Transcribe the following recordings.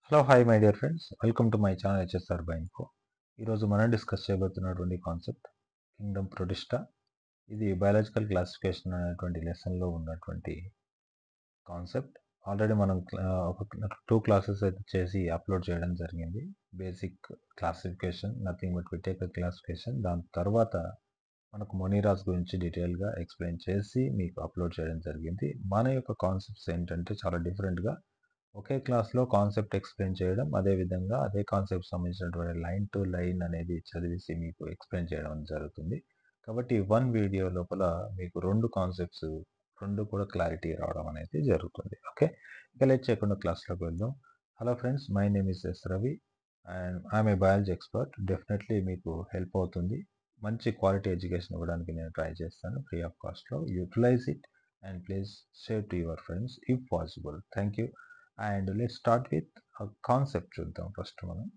Hello hi my dear friends welcome to my channel HSR బైన్ఫో ఈరోజు మనం discuss చేయబోతున్నటువంటి కాన్సెప్ట్ కింగ్డమ్ ప్రొటిస్టా ఇది బయాలజికల్ క్లాసిఫికేషన్ అనేటువంటి లెసన్లో ఉన్నటువంటి కాన్సెప్ట్ ఆల్రెడీ మనం క్లా- ఒక టూ క్లాసెస్ అయితే చేసి అప్లోడ్ చేయడం జరిగింది basic classification nothing but Whittaker classification దాని తర్వాత మనకు మొనీరాస్ గురించి డీటెయిల్గా ఎక్స్ప్లెయిన్ చేసి మీకు అప్లోడ్ చేయడం జరిగింది మన యొక్క కాన్సెప్ట్స్ ఏంటంటే చాలా డిఫరెంట్గా ఒకే క్లాస్లో కాన్సెప్ట్ ఎక్స్ప్లెయిన్ చేయడం అదే విధంగా అదే కాన్సెప్ట్ సంబంధించినటువంటి లైన్ టు లైన్ అనేది చదివేసి మీకు ఎక్స్ప్లెయిన్ చేయడం జరుగుతుంది కాబట్టి వన్ వీడియో లోపల మీకు రెండు కాన్సెప్ట్స్ రెండు కూడా క్లారిటీ రావడం అనేది జరుగుతుంది ఓకే ఇక లేట్ చేయకుండా క్లాస్లోకి వెళ్దాం hello friends my name is S Ravi and I'm a biology expert definitely మీకు హెల్ప్ అవుతుంది మంచి క్వాలిటీ ఎడ్యుకేషన్ ఇవ్వడానికి నేను ట్రై చేస్తాను ఫ్రీ ఆఫ్ కాస్ట్లో utilize it and please share to your friends if possible thank you and let start with concept చూద్దాం first మనం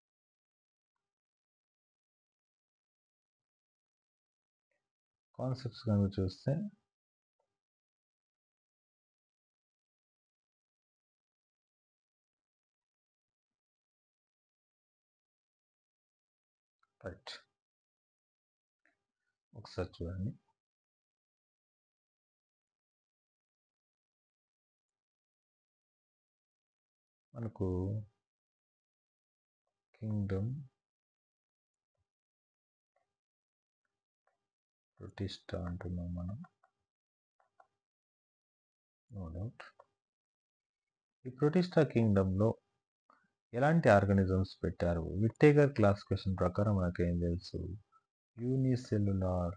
concepts కనుక చూస్తే రైట్ ఒకసారి చూడండి మనకు కింగ్డమ్ ప్రతిష్ట అంటున్నాం మనం నో డౌట్ ఈ ప్రొటిస్టా కింగ్డమ్లో ఎలాంటి ఆర్గానిజమ్స్ పెట్టారు విట్టేగర్ క్లాసిఫికేషన్ ప్రకారం మనకు ఏం తెలుసు యూనిసెల్యులార్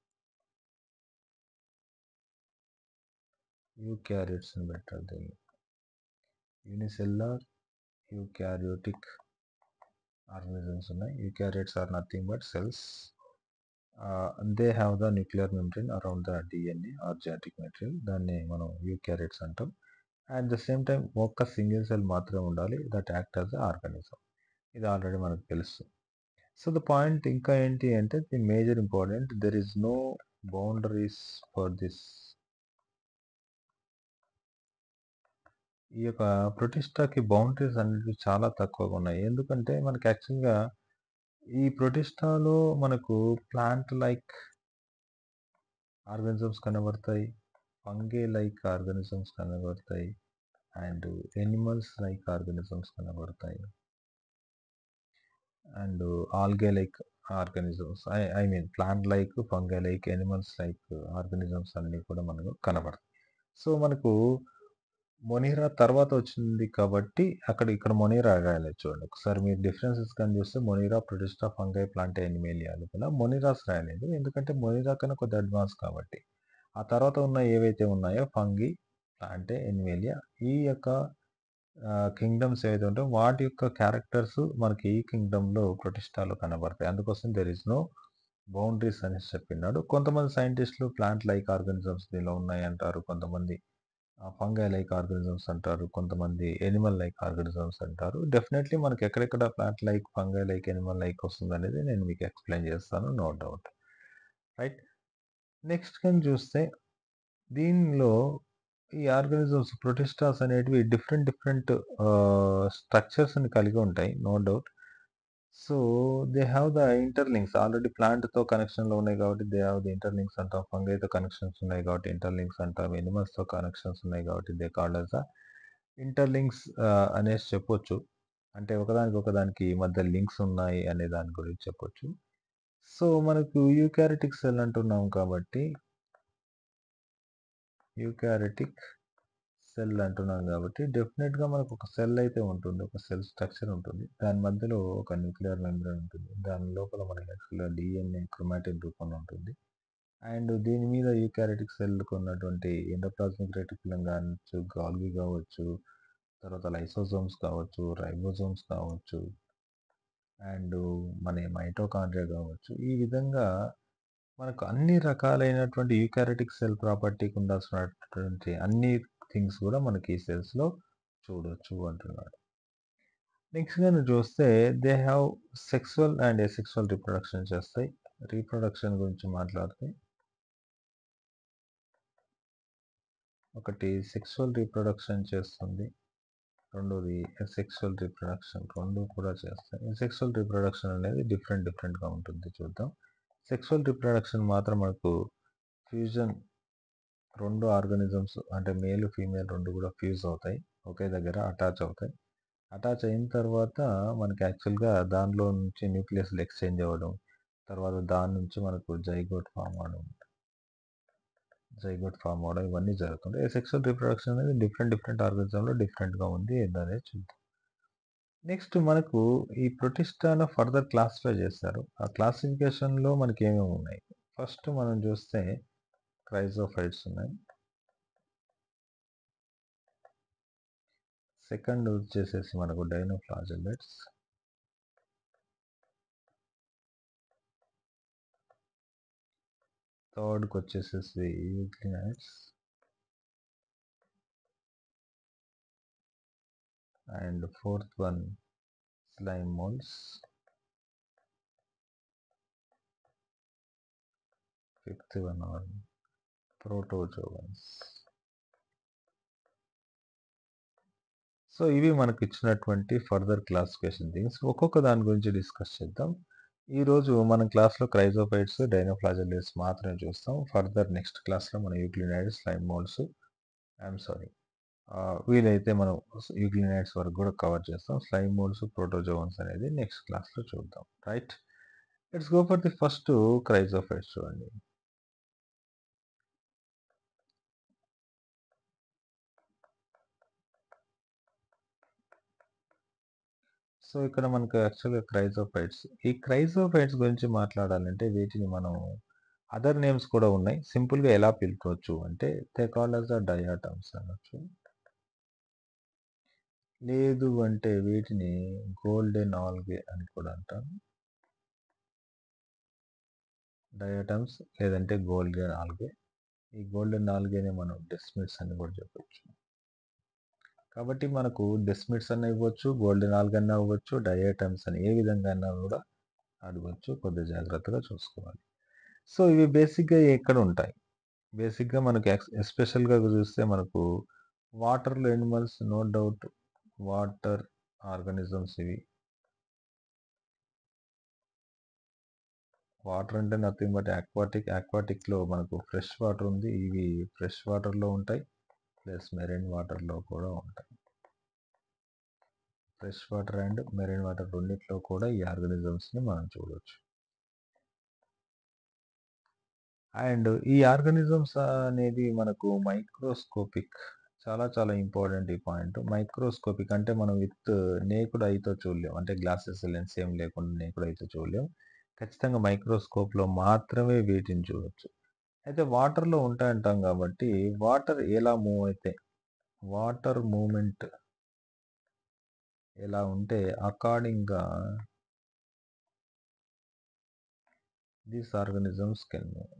యూక్యారియట్స్ అని పెట్టారు దీన్ని యూనిసెల్యులార్ యూక్యారియోటిక్ ఆర్గానిజమ్స్ ఉన్నాయి eukaryotes are nothing but cells they have the nuclear membrane around the DNA or genetic material దాన్ని మనం యూక్యారియట్స్ అంటాం అట్ ద సేమ్ టైం ఒక్క సింగిల్ సెల్ మాత్రమే ఉండాలి దట్ యాక్ట్ యాజ్ ఆర్గానిజం ఇది ఆల్రెడీ మనకు తెలుసు సో ద పాయింట్ ఇంకా ఏంటి అంటే the major important there is no boundaries for this ఈ యొక్క ప్రొటిస్టాకి బౌండరీస్ అనేవి చాలా తక్కువగా ఉన్నాయి ఎందుకంటే మనకి యాక్చువల్గా ఈ ప్రొటిస్టాలో మనకు ప్లాంట్ లైక్ ఆర్గానిజమ్స్ కనబడతాయి ఫంగే లైక్ ఆర్గానిజమ్స్ కనబడతాయి అండ్ ఎనిమల్స్ లైక్ ఆర్గానిజమ్స్ కనబడతాయి and algae like organisms I I mean plant like fungi like animals like organisms అన్నీ కూడా మనకు కనబడతాయి సో మనకు మొనీరా తర్వాత వచ్చింది కాబట్టి అక్కడ ఇక్కడ మొనీరా రాయలేదు చూడండి ఒకసారి మీరు డిఫరెన్సెస్ కానీ చూస్తే Monera Protista fungi plant Animalia లోపల మొనీరాస్ రాయలేదు ఎందుకంటే మొనీరా కన్నా కొద్ది అడ్వాన్స్ కాబట్టి ఆ తర్వాత ఉన్న ఏవైతే ఉన్నాయో ఫంగి ప్లాంటే ఎనిమేలియా ఈ యొక్క కింగ్డమ్స్ ఏవైతే ఉంటాయో వాటి యొక్క క్యారెక్టర్స్ మనకి ఈ కింగ్డమ్లో ప్రొటిస్టాలో కనబడతాయి అందుకోసం దెర్ ఇస్ నో బౌండరీస్ అనేసి చెప్పినాడు కొంతమంది సైంటిస్టులు ప్లాంట్ లైక్ ఆర్గానిజమ్స్ దీనిలో ఉన్నాయి అంటారు కొంతమంది ఫంగై లైక్ ఆర్గానిజమ్స్ అంటారు కొంతమంది ఎనిమల్ లైక్ ఆర్గానిజమ్స్ అంటారు డెఫినెట్లీ మనకి ఎక్కడెక్కడ plant like fungi like animal like వస్తుంది అనేది నేను మీకు ఎక్స్ప్లెయిన్ చేస్తాను నో డౌట్ రైట్ నెక్స్ట్ కానీ చూస్తే దీనిలో ఈ ఆర్గానిజమ్స్ ప్రొటిస్టాస్ అనేటివి డిఫరెంట్ డిఫరెంట్ స్ట్రక్చర్స్ని కలిగి ఉంటాయి no doubt so they have the interlinks already ప్లాంట్తో కనెక్షన్లో ఉన్నాయి కాబట్టి దే హ్యావ్ ద ఇంటర్లింక్స్ అంటాం ఫంగైతో కనెక్షన్స్ ఉన్నాయి కాబట్టి ఇంటర్లింక్స్ అంటాం ఎనిమల్స్తో కనెక్షన్స్ ఉన్నాయి కాబట్టి they called as the interlinks అనేసి చెప్పొచ్చు అంటే ఒకదానికి ఒకదానికి మధ్య లింక్స్ ఉన్నాయి అనే దాని గురించి చెప్పొచ్చు సో మనకు యూకారిటిక్ సెల్ అంటున్నాం కాబట్టి యూకారిటిక్ సెల్ అంటున్నాం కాబట్టి డెఫినెట్గా మనకు ఒక సెల్ అయితే ఉంటుంది ఒక సెల్ స్ట్రక్చర్ ఉంటుంది దాని మధ్యలో ఒక న్యూక్లియర్ మెంబ్రెయిన్ ఉంటుంది దాని లోపల మనకి యాక్చువల్గా డిఎన్ఏ క్రొమాటిన్ రూపంలో ఉంటుంది అండ్ దీని మీద యూకారిటిక్ సెల్కి ఉన్నటువంటి ఎండోప్లాస్మిక్ రెటిక్యులం కావచ్చు గాల్గి కావచ్చు తర్వాత లైసోజోమ్స్ కావచ్చు రైబోజోమ్స్ కావచ్చు అండ్ మన మైటోకాండ్రియా కావచ్చు ఈ విధంగా మనకు అన్ని రకాలైనటువంటి యూకారిటిక్ సెల్ ప్రాపర్టీకి ఉండాల్సినటువంటి అన్ని థింగ్స్ కూడా మనకి ఈ సెల్స్లో చూడొచ్చు అంటున్నాడు నెక్స్ట్ కానీ చూస్తే they have sexual and asexual reproduction చేస్తాయి రీప్రొడక్షన్ గురించి మాట్లాడితే ఒకటి సెక్సువల్ రీప్రొడక్షన్ చేస్తుంది రెండోది సెక్సువల్ రీప్రొడక్షన్ రెండు కూడా చేస్తాయి సెక్సువల్ రీప్రొడక్షన్ అనేది డిఫరెంట్ డిఫరెంట్గా ఉంటుంది చూద్దాం సెక్సువల్ రీప్రొడక్షన్ మాత్రం మనకు ఫ్యూజన్ రెండు ఆర్గానిజమ్స్ అంటే మేల్ ఫీమేల్ రెండు కూడా ఫ్యూజ్ అవుతాయి ఒకే దగ్గర అటాచ్ అవుతాయి అటాచ్ అయిన తర్వాత మనకి యాక్చువల్గా దానిలో నుంచి న్యూక్లియస్లు ఎక్స్చేంజ్ అవ్వడం తర్వాత దాని నుంచి మనకు జైగోట్ ఫామ్ అవడం జైగోట్ ఫామ్ అవడం ఇవన్నీ జరుగుతుంటాయి సెక్సువల్ రీప్రొడక్షన్ అనేది డిఫరెంట్ డిఫరెంట్ ఆర్గానిజంలో డిఫరెంట్గా ఉంది ఏందనేది చూద్దాం నెక్స్ట్ మనకు ఈ ప్రొటిస్టాను ఫర్దర్ క్లాసిఫై చేస్తారు ఆ క్లాసిఫికేషన్లో మనకి ఏమేమి ఉన్నాయి ఫస్ట్ మనం చూస్తే క్రైజోఫైట్స్ ఉన్నాయి సెకండ్ వచ్చేసేసి మనకు డైనోఫ్లాజెలెట్స్ థర్డ్కి వచ్చేసేసి euglenoids and fourth one slime moulds fifth one are protozoans so ఇవి మనకు ఇచ్చినటువంటి ఫర్దర్ క్లాసిఫికేషన్ థింగ్స్ ఒక్కొక్క దాని గురించి డిస్కస్ చేద్దాం ఈరోజు మన క్లాస్లో క్రైజోఫైట్స్ డైనోఫ్లాజెలిస్ మాత్రమే చూస్తాం ఫర్దర్ నెక్స్ట్ క్లాస్లో మన euglenoids slime moulds I'm sorry వీలైతే మనం యూక్లినైడ్స్ వరకు కూడా కవర్ చేస్తాం స్లైమ్ మోల్స్ ప్రోటోజోవన్స్ అనేది నెక్స్ట్ క్లాస్లో చూద్దాం right let's go for the first chrysophytes చూడండి సో ఇక్కడ మనకు యాక్చువల్గా క్రైజోఫైట్స్ ఈ క్రైజోఫైట్స్ గురించి మాట్లాడాలంటే వీటిని మనం అదర్ నేమ్స్ కూడా ఉన్నాయి సింపుల్గా ఎలా పిలుకోవచ్చు అంటే they call as the diatoms అనొచ్చు లేదు అంటే వీటిని గోల్డెన్ ఆల్గే అని కూడా అంటాం డయాటమ్స్ లేదంటే గోల్డెన్ ఆల్గే ఈ గోల్డెన్ ఆల్గేనే మనం డెస్మిట్స్ అని కూడా చెప్పొచ్చు కాబట్టి మనకు డెస్మిట్స్ అన్న ఇవ్వచ్చు గోల్డెన్ ఆల్గ్ అన్న అవ్వచ్చు డయాటమ్స్ అని ఏ విధంగా అన్నా కూడా అడగవచ్చు కొద్దిగా జాగ్రత్తగా చూసుకోవాలి సో ఇవి బేసిక్గా ఎక్కడ ఉంటాయి బేసిక్గా మనకు ఎస్పెషల్గా చూస్తే మనకు వాటర్లో animals no doubt water organisms ఇవి వాటర్ అంటే నథింగ్ బట్ ఆక్వాటిక్ ఆక్వాటిక్లో మనకు ఫ్రెష్ వాటర్ ఉంది ఇవి ఫ్రెష్ వాటర్లో ఉంటాయి ప్లస్ మెరైన్ వాటర్లో కూడా ఉంటాయి fresh water and marine water రెండిట్లో కూడా ఈ ఆర్గానిజమ్స్ని మనం చూడవచ్చు అండ్ ఈ ఆర్గానిజమ్స్ అనేది మనకు మైక్రోస్కోపిక్ చాలా చాలా ఇంపార్టెంట్ ఈ పాయింట్ మైక్రోస్కోపిక్ అంటే మనం విత్ నేకుడు అయితో చూడలేం అంటే గ్లాసెస్ లెన్స్ ఏం లేకుండా నేకుడు అయితో చూడలేం ఖచ్చితంగా మైక్రోస్కోప్లో మాత్రమే వీటిని చూడవచ్చు అయితే వాటర్లో ఉంటాయంటాం కాబట్టి వాటర్ ఎలా మూవ్ అయితే వాటర్ మూమెంట్ ఎలా ఉంటే అకార్డింగ్గా these organisms can move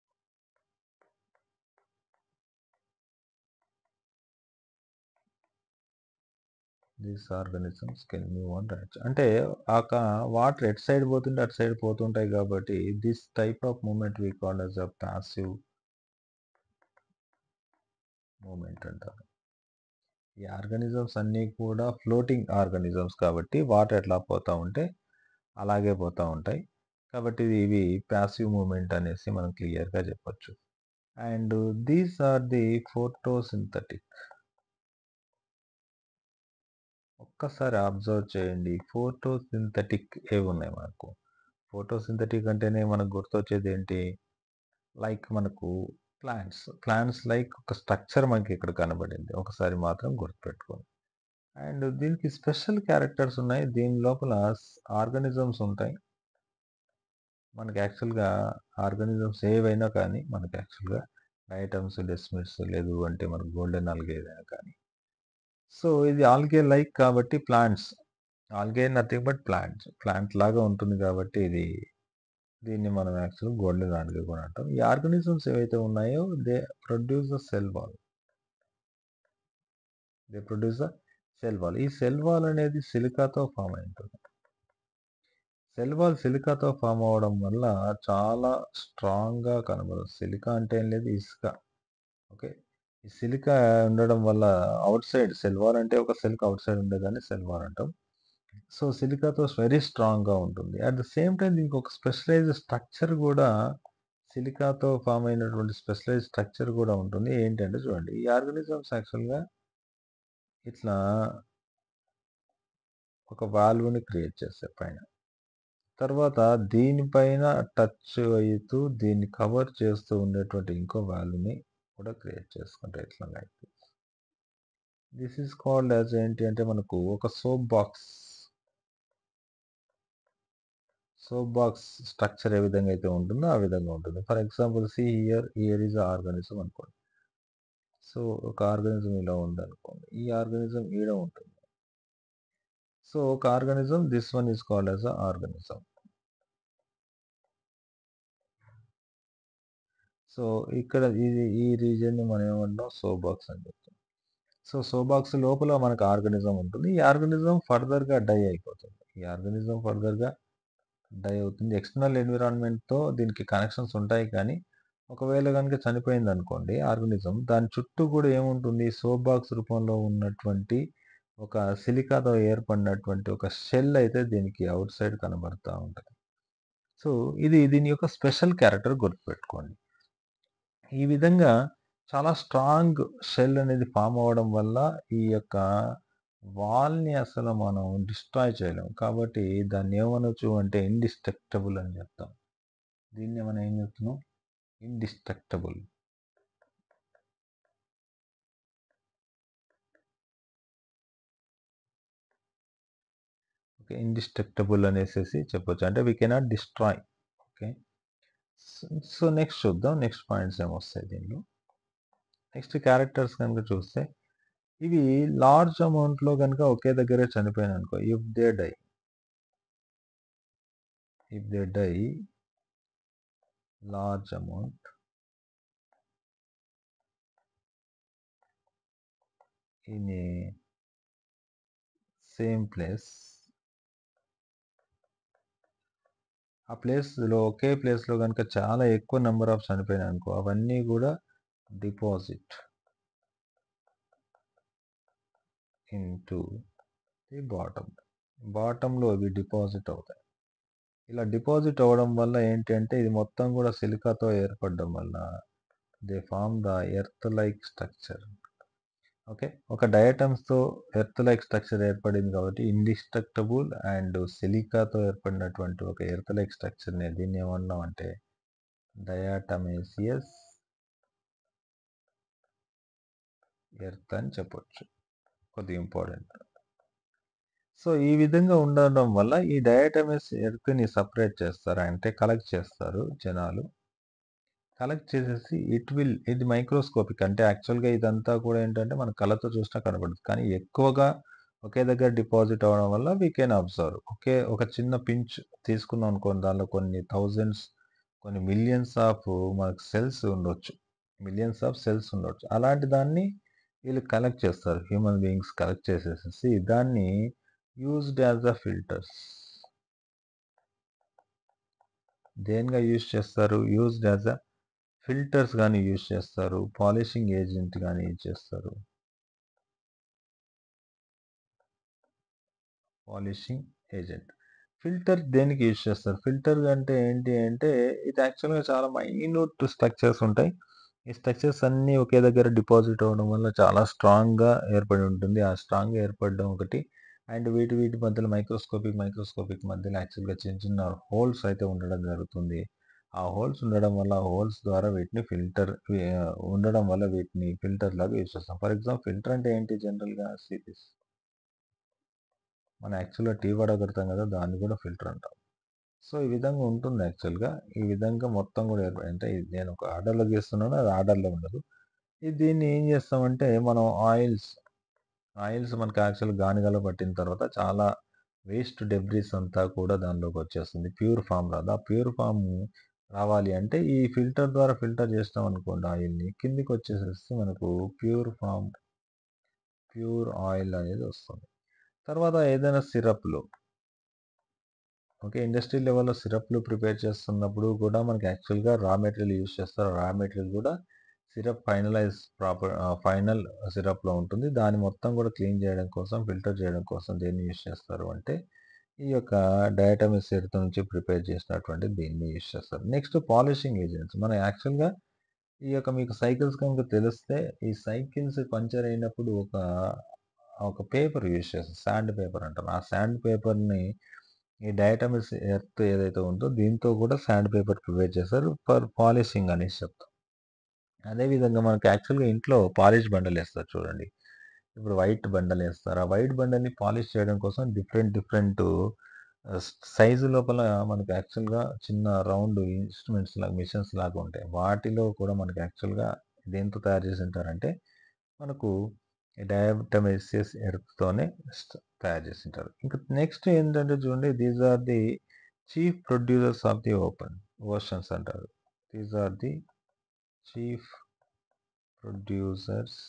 these organisms can move on right అంటే ఆ వాటర్ ఎట్ సైడ్ పోతుంటే అటు సైడ్ పోతుంటాయి కాబట్టి this type of movement we call as a passive movement అంటారు ఈ ఆర్గానిజమ్స్ అన్నీ కూడా ఫ్లోటింగ్ ఆర్గానిజమ్స్ కాబట్టి వాటర్ ఎట్లా పోతూ ఉంటే అలాగే పోతూ ఉంటాయి కాబట్టి ఇవి ప్యాసివ్ మూమెంట్ అనేసి మనం క్లియర్గా చెప్పొచ్చు and these are the photosynthetic ఒక్కసారి అబ్జర్వ్ చేయండి ఫోటోసింథటిక్ ఏవి ఉన్నాయి మనకు ఫోటోసింథటిక్ అంటేనే మనకు గుర్తొచ్చేది ఏంటి లైక్ మనకు ప్లాంట్స్ ప్లాంట్స్ లైక్ ఒక స్ట్రక్చర్ మనకి ఇక్కడ కనబడింది ఒకసారి మాత్రం గుర్తుపెట్టుకోండి అండ్ దీనికి స్పెషల్ క్యారెక్టర్స్ ఉన్నాయి దీని లోపల ఆర్గానిజమ్స్ ఉంటాయి మనకి యాక్చువల్గా ఆర్గానిజమ్స్ ఏవైనా కానీ మనకి యాక్చువల్గా ఐటమ్స్ డెస్మిట్స్ లేదు అంటే మనకు గోల్డెన్ ఆల్గే ఏదైనా కానీ సో ఇది ఆల్గే లైక్ కాబట్టి plants algae nothing but plants plant లాగా ఉంటుంది కాబట్టి ఇది దీన్ని మనం యాక్చువల్ గోల్డెన్ ఆల్గే కూడా అంటాం ఈ ఆర్గానిజమ్స్ ఏవైతే ఉన్నాయో they produce the cell wall they produce the cell wall ఈ సెల్ వాల్ అనేది సిలికాతో ఫామ్ అయి ఉంటుంది సెల్ వాల్ సిలికాతో ఫామ్ అవ్వడం వల్ల చాలా స్ట్రాంగ్గా కనబడదు సిలికా అంటే ఏం లేదు ఇసుక ఓకే ఈ సిలికా ఉండడం వల్ల ఔట్ సైడ్ సెల్ వాల్ అంటే ఒక సెల్‌కి ఔట్ సైడ్ ఉండేదాన్ని సెల్ వాల్ అంటాం. సో, సిలికాతో వెరీ స్ట్రాంగ్‌గా ఉంటుంది. అట్ ద సేమ్ టైమ్ దీనికి ఒక స్పెషలైజ్డ్ స్ట్రక్చర్ గూడా సిలికాతో ఫార్మ్ అయినటువంటి స్పెషలైజ్డ్ స్ట్రక్చర్ గూడా ఉంటుంది. ఏంటంటే చూడండి ఈ ఆర్గానిజమ్స్ యాక్చువల్‌గా ఇట్లా ఒక వాల్వ్‌ని క్రియేట్ చేస్తాయి పైన. తర్వాత దీనిపైన టచ్ అయితూ దీన్ని కవర్ చేస్తూ ఉండేటువంటి ఇంకో వాల్వ్‌ని కూడా క్రియేట్ చేసుకుంటాయి ఇట్లా like this. This is called as ఏంటి అంటే మనకు ఒక soap box. Soap box structure ఏ విధంగా అయితే ఉంటుందో ఆ విధంగా ఉంటుంది. For example see here, here is a organism అనుకోండి. సో, ఒక ఆర్గానిజం ఇలా ఉందనుకోండి. ఈ ఆర్గానిజం ఈడ ఉంటుంది. సో, ఒక organism this one is called as a organism. So, ఇక్కడ ఇది ఈ రీజియన్‌ని మనం ఏమంటున్నాం సోప్ బాక్స్ అని చెప్తాం. సో, సోప్ బాక్స్ లోపల మనకు ఆర్గానిజం ఉంటుంది. ఈ ఆర్గానిజం ఫర్దర్‌గా డై అయిపోతుంది. ఈ ఆర్గానిజం ఫర్దర్‌గా డై అవుతుంది. ఎక్స్టర్నల్ ఎన్విరాన్మెంట్‌తో దీనికి కనెక్షన్స్ ఉంటాయి కానీ, ఒకవేళ గనుక చనిపోయిందనుకోండి ఆర్గానిజం దాని చుట్టూ కూడా ఏముంటుంది సోప్ బాక్స్ రూపంలో ఉన్నటువంటి ఒక సిలికాతో ఏర్పడినటువంటి ఒక షెల్ అయితే దీనికి ఔట్ సైడ్ కనబడతా ఉంటది. సో, ఇది దీని యొక్క స్పెషల్ క్యారెక్టర్ గుర్తుపెట్టుకోండి. ఈ విధంగా చాలా స్ట్రాంగ్ షెల్ అనేది ఫార్మ్ అవ్వడం వల్ల ఈ యొక్క వాల్‌ని అసలు మనం డిస్ట్రాయ్ చేయలేం. కాబట్టి దాన్ని ఏమనొచ్చు అంటే ఇండిస్ట్రక్టబుల్ అని చెప్తాం. దీన్నే మనం ఏం చెప్తున్నాం? ఇండిస్ట్రక్టబుల్. ఓకే. ఇండిస్ట్రక్టబుల్ అనేసేసి చెప్పొచ్చు. అంటే we cannot destroy. Okay. So, so next చూద్దాం. నెక్స్ట్ పాయింట్స్ ఏమొస్తాయి దీనిలో. నెక్స్ట్ క్యారెక్టర్స్ గనుక చూస్తే ఇవి లార్జ్ అమౌంట్‌లో గనుక ఒకే దగ్గరే చనిపోయాయనుకో if they die if they die large amount in a same place ఆ ప్లేస్‌లో ఒకే ప్లేస్‌లో గనుక చాలా ఎక్కువ నంబర్ ఆఫ్ చనిపోయినాయనుకో అవన్నీ కూడా డిపాజిట్ ఇంటూ ది బాటమ్. బాటమ్‌లో ఇవి డిపాజిట్ అవుతాయి. ఇలా డిపాజిట్ అవ్వడం వల్ల ఏంటి అంటే ఇది మొత్తం కూడా సిలికాతో ఏర్పడడం వల్ల they form the earth like structure. Okay. ఒక డయాటమ్స్‌తో ఎర్త్ లైక్ స్ట్రక్చర్ ఏర్పడింది కాబట్టి ఇండిస్ట్రక్టబుల్ అండ్ సిలికాతో ఏర్పడినటువంటి ఒక ఎర్త్ లైక్ స్ట్రక్చర్‌ని దీన్ని ఏమన్నాం అంటే డయాటమేసియస్ ఎర్త్ అని చెప్పొచ్చు. కొద్దిగా ఇంపార్టెంట్. సో, ఈ విధంగా ఉండడం వల్ల ఈ డయాటమస్ ఎర్త్‌ని సెపరేట్ చేస్తారు. అంటే కలెక్ట్ చేస్తారు జనాలు. కలెక్ట్ చేసేసి ఇట్ విల్ ఇది మైక్రోస్కోపిక్ అంటే యాక్చువల్‌గా ఇదంతా కూడా ఏంటంటే మన కళ్ళతో చూసినా కనపడదు. కానీ ఎక్కువగా ఒకే దగ్గర డిపాజిట్ అవ్వడం వల్ల వి కెన్ అబ్జర్వ్. ఒకే ఒక చిన్న పించ్ తీసుకున్నాం అనుకోండి దానిలో కొన్ని థౌసండ్స్ కొన్ని మిలియన్స్ ఆఫ్ మనకు సెల్స్ ఉండొచ్చు. మిలియన్స్ ఆఫ్ సెల్స్ ఉండొచ్చు. అలాంటి దాన్ని వీళ్ళు కలెక్ట్ చేస్తారు. హ్యూమన్ బీయింగ్స్ కలెక్ట్ చేసేసేసి దాన్ని యూజ్డ్ యాస్ ఎ ఫిల్టర్స్. దేనిగా యూజ్ చేస్తారు? యూజ్డ్ యాస్ ఎ ఫిల్టర్స్ గాని యూజ్ చేస్తారు. పాలిషింగ్ ఏజెంట్ గాని యూజ్ చేస్తారు. Polishing agent. ఫిల్టర్ దేనికి యూజ్ చేస్తారు? ఫిల్టర్ అంటే ఏంటి అంటే ఇది యాక్చువల్‌గా చాలా మైన్యూట్ స్ట్రక్చర్స్ ఉంటాయి. ఈ స్ట్రక్చర్స్ అన్నీ ఒకే దగ్గర డిపాజిట్ అవ్వడం వల్ల చాలా స్ట్రాంగ్‌గా ఏర్పడి ఉంటుంది. ఆ స్ట్రాంగ్‌గా ఏర్పడడం ఒకటి. అండ్ వీటి వీటి మధ్యలో మైక్రోస్కోపిక్, మైక్రోస్కోపిక్ మధ్యలో యాక్చువల్‌గా చిన్న చిన్న హోల్స్ అయితే ఉండడం జరుగుతుంది. ఆ హోల్స్ ఉండడం వల్ల ఆ హోల్స్ ద్వారా వీటిని ఫిల్టర్ వి ఆహ్, ఉండడం వల్ల వీటిని ఫిల్టర్ లాగా యూజ్ చేస్తాం. ఫర్ ఎగ్జాంపుల్ ఫిల్టర్ అంటే ఏంటి జనరల్‌గా సీ దిస్. మనం యాక్చువల్‌గా టీ వడగడతాం కదా! దాన్ని కూడా ఫిల్టర్ అంటాం. సో, ఈ విధంగా ఉంటుంది యాక్చువల్‌గా. ఈ విధంగా మొత్తం కూడా ఏర్పడి అంటే ఇది నేను ఒక ఆర్డర్‌లో గీస్తున్నాను. అది ఆర్డర్‌లో ఉండదు. ఇది దీన్ని ఏం చేస్తామంటే మనం ఆయిల్స్, ఆయిల్స్ మనకు యాక్చువల్‌గా గానిగలో పట్టిన తర్వాత చాలా వేస్ట్ డెబ్రిస్ అంతా కూడా దానిలోకి వచ్చేస్తుంది. ప్యూర్ ఫార్మ్ రాదు. ఆ ప్యూర్ ఫార్మ్ రావాలి అంటే ఈ ఫిల్టర్ ద్వారా ఫిల్టర్ చేసినాం అనుకోండి ఆయిల్‌ని కిందకి వచ్చేసేసి మనకు ప్యూర్ ఫార్మ్ ప్యూర్ ఆయిల్ అనేది వస్తుంది. తర్వాత ఏదైనా సిరప్‌లు ఓకే. ఇండస్ట్రియల్ లెవెల్‌లో సిరప్‌లు ప్రిపేర్ చేస్తున్నప్పుడు కూడా మనకి యాక్చువల్‌గా రా మెటీరియల్ యూజ్ చేస్తారు. రా మెటీరియల్ కూడా సిరప్ ఫైనలైజ్ ప్రాపర్ ఫైనల్ సిరప్‌లో ఉంటుంది. దాన్ని మొత్తం కూడా క్లీన్ చేయడం కోసం, ఫిల్టర్ చేయడం కోసం దేన్ని యూజ్ చేస్తారు అంటే, ఈ యొక్క డయాటమిక్ ఎర్త్ నుంచి ప్రిపేర్ చేసినటువంటి దీన్ని యూజ్ చేస్తారు. Next polishing agents. మనం యాక్చువల్‌గా ఈ యొక్క మీకు సైకిల్స్ కనుక తెలిస్తే, ఈ సైకిల్స్ పంక్చర్ అయినప్పుడు ఒక, ఒక పేపర్ యూజ్ చేస్తారు. సాండ్ పేపర్ అంటారు. ఆ సాండ్ పేపర్‌ని ఈ డయాటమిక్స్ ఎర్త్ ఏదైతే ఉందో దీంతో కూడా సాండ్ పేపర్ ప్రిపేర్ చేస్తారు. ఫర్ పాలిషింగ్ అనేసి చెప్తాం. అదే విధంగా మనకు యాక్చువల్‌గా ఇంట్లో పాలిష్ బండలేస్తారు చూడండి. ఇప్పుడు వైట్ బండలేస్తారు. ఆ వైట్ బండల్ని పాలిష్ చేయడం కోసం డిఫరెంట్ డిఫరెంట్ ఆహ్, స్ సైజు లోపల మనకు యాక్చువల్‌గా చిన్న రౌండ్ ఇన్‌స్ట్రుమెంట్స్ లాగా, మిషన్స్ లాగా ఉంటాయి. వాటిలో కూడా మనకు యాక్చువల్‌గా దేనితో తయారు చేసుంటారంటే, మనకు డయాటమిక్స్ ఎర్త్‌తోనే స్ట్ తయారు చేసుంటారు. ఇంకా నెక్స్ట్ ఏంటంటే చూడండి these are the chief producers of the open oceans అంటారు. These are the chief producers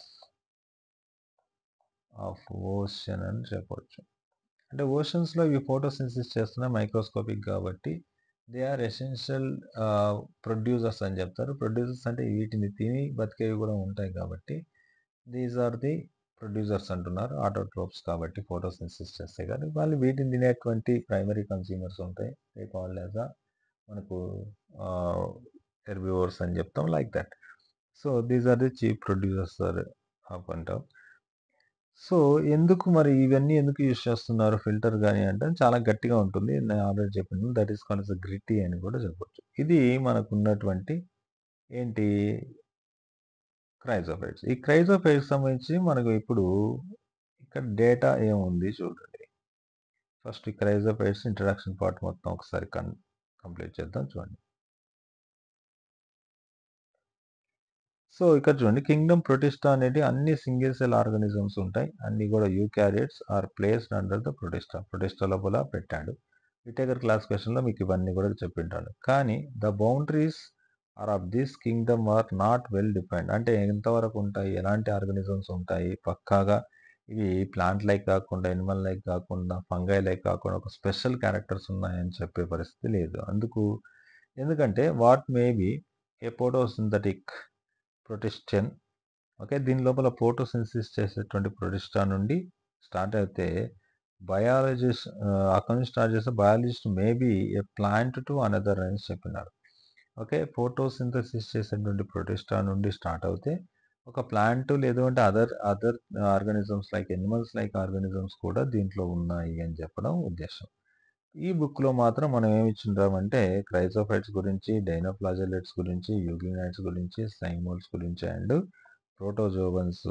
of ocean అని చెప్పొచ్చు. అంటే ఓషన్స్‌లో ఇవి ఫోటోసింథసిస్ చేస్తున్నాయి మైక్రోస్కోపిక్ కాబట్టి, they are essential ah, producers అని చెప్తారు. ప్రొడ్యూసర్స్ అంటే వీటిని తిని బతికేవి కూడా ఉంటాయి కాబట్టి, దీస్ ఆర్ ది ప్రొడ్యూసర్స్ అంటున్నారు. ఆటోట్రోప్స్ కాబట్టి ఫోటోసింథసిస్ చేస్తాయి కానీ, వాళ్ళు వీటిని తినేటువంటి ప్రైమరీ కన్స్యూమర్స్ ఉంటాయి. దే కాల్డ్ యాస్ ఎ మనకు ఆహ్, హెర్బివోర్స్ అని చెప్తాం like that. So, these are the chief producers are of అంటాం. సో, ఎందుకు మరి ఇవన్నీ ఎందుకు యూజ్ చేస్తున్నారు ఫిల్టర్ గాని అంటే, చాలా గట్టిగా ఉంటుంది. నేను ఆల్రెడీ చెప్పాను. That is called as a gritty అని కూడా చెప్పొచ్చు. ఇది మనకున్నటువంటి ఏంటి క్రైజోఫైట్స్. ఈ క్రైజోఫైట్స్ సంబంధించి మనకు ఇప్పుడు ఇక్కడ డేటా ఏముంది చూడండి. ఫస్ట్ ఈ క్రైజోఫైట్స్ ఇంట్రడక్షన్ పార్ట్ మొత్తం ఒకసారి కన్ కంప్లీట్ చేద్దాం చూడండి. సో, ఇక్కడ చూడండి కింగ్డమ్ ప్రొటిస్టా అనేది అన్ని సింగిల్ సెల్ ఆర్గానిజమ్స్ ఉంటాయి. అన్నీ కూడా eukaryotes are placed under the Protista. Protista లోపల పెట్టాడు. విటేకర్ క్లాసిఫికేషన్‌లో మీకు ఇవన్నీ కూడా చెప్పింటాను. కానీ the boundaries are of this kingdom are not well defined. అంటే ఎంతవరకు ఉంటాయి? ఎలాంటి ఆర్గానిజమ్స్ ఉంటాయి? పక్కాగా ఇవి ప్లాంట్ లైక్ కాకుండా, యానిమల్ లైక్ కాకుండా, ఫంగై లైక్ కాకుండా ఒక స్పెషల్ క్యారెక్టర్స్ ఉన్నాయని చెప్పే పరిస్థితి లేదు. అందుకు ఎందుకంటే what may be a photosynthetic protistan okay. దీని లోపల ఫోటోసింథసిస్ చేసేటువంటి ప్రొటిస్టా నుండి స్టార్ట్ అయితే బయాలజిస్ట్ ఆహ్, అక్కడి నుంచి స్టార్ట్ చేస్తే biologist may be a plant to another అనేసి చెప్పినారు. ఓకే. ఫోటోసింథసిస్ చేసేటువంటి ప్రొటిస్టా నుండి స్టార్ట్ అవుతే ఒక ప్లాంట్ లేదు అంటే other other organisms like animals like organisms కూడా దీంట్లో ఉన్నాయి అని చెప్పడం ఉద్దేశ్యం. ఈ బుక్‌లో మాత్రం మనం ఏమి ఇచ్చుంటామంటే క్రైజోఫైట్స్ గురించి, డైనోఫ్లాజెల్లెట్స్ గురించి, యూగ్లినైడ్స్ గురించి, సైమోల్స్ గురించి అండ్ ప్రోటోజోవన్స్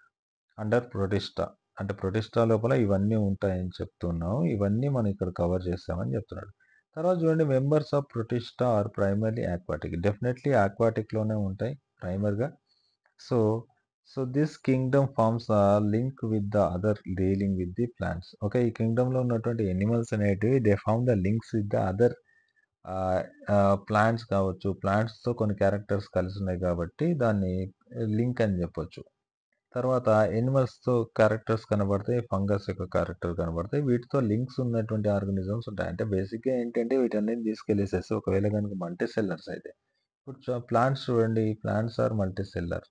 అండర్ ప్రొటిస్టా. అంటే ప్రొటిస్టా లోపల ఇవన్నీ ఉంటాయని చెప్తున్నాం. ఇవన్నీ మనం ఇక్కడ కవర్ చేసామని చెప్తున్నాడు. తర్వాత చూడండి members of Protista are primarily aquatic. Definitely ఆక్వాటిక్‌లోనే ఉంటాయి ప్రైమర్‌గా. So, so this kingdom forms a link with the other dealing with the plants. Okay. ఈ కింగ్డమ్‌లో ఉన్నటువంటి యానిమల్స్ అనేటివి they form the links with the other ah, ah, plants కావచ్చు. ప్లాంట్స్‌తో కొన్ని characters కలిసి ఉన్నాయి కాబట్టి దాన్ని లింక్ అని చెప్పొచ్చు. తర్వాత యానిమల్స్‌తో క్యారెక్టర్స్ కనబడతాయి. ఫంగస్ యొక్క క్యారెక్టర్ కనబడతాయి. వీటితో లింక్స్ ఉన్నటువంటి ఆర్గానిజమ్స్ ఉంటాయి. అంటే బేసిక్‌గా ఏంటంటే వీటన్నిటిని తీసుకెళ్ళేసేసి ఒకవేళ గనుక మల్టీ సెల్లర్స్ అయితే ఇప్పుడు చ ప్లాంట్స్ చూడండి. Plants are multicellular.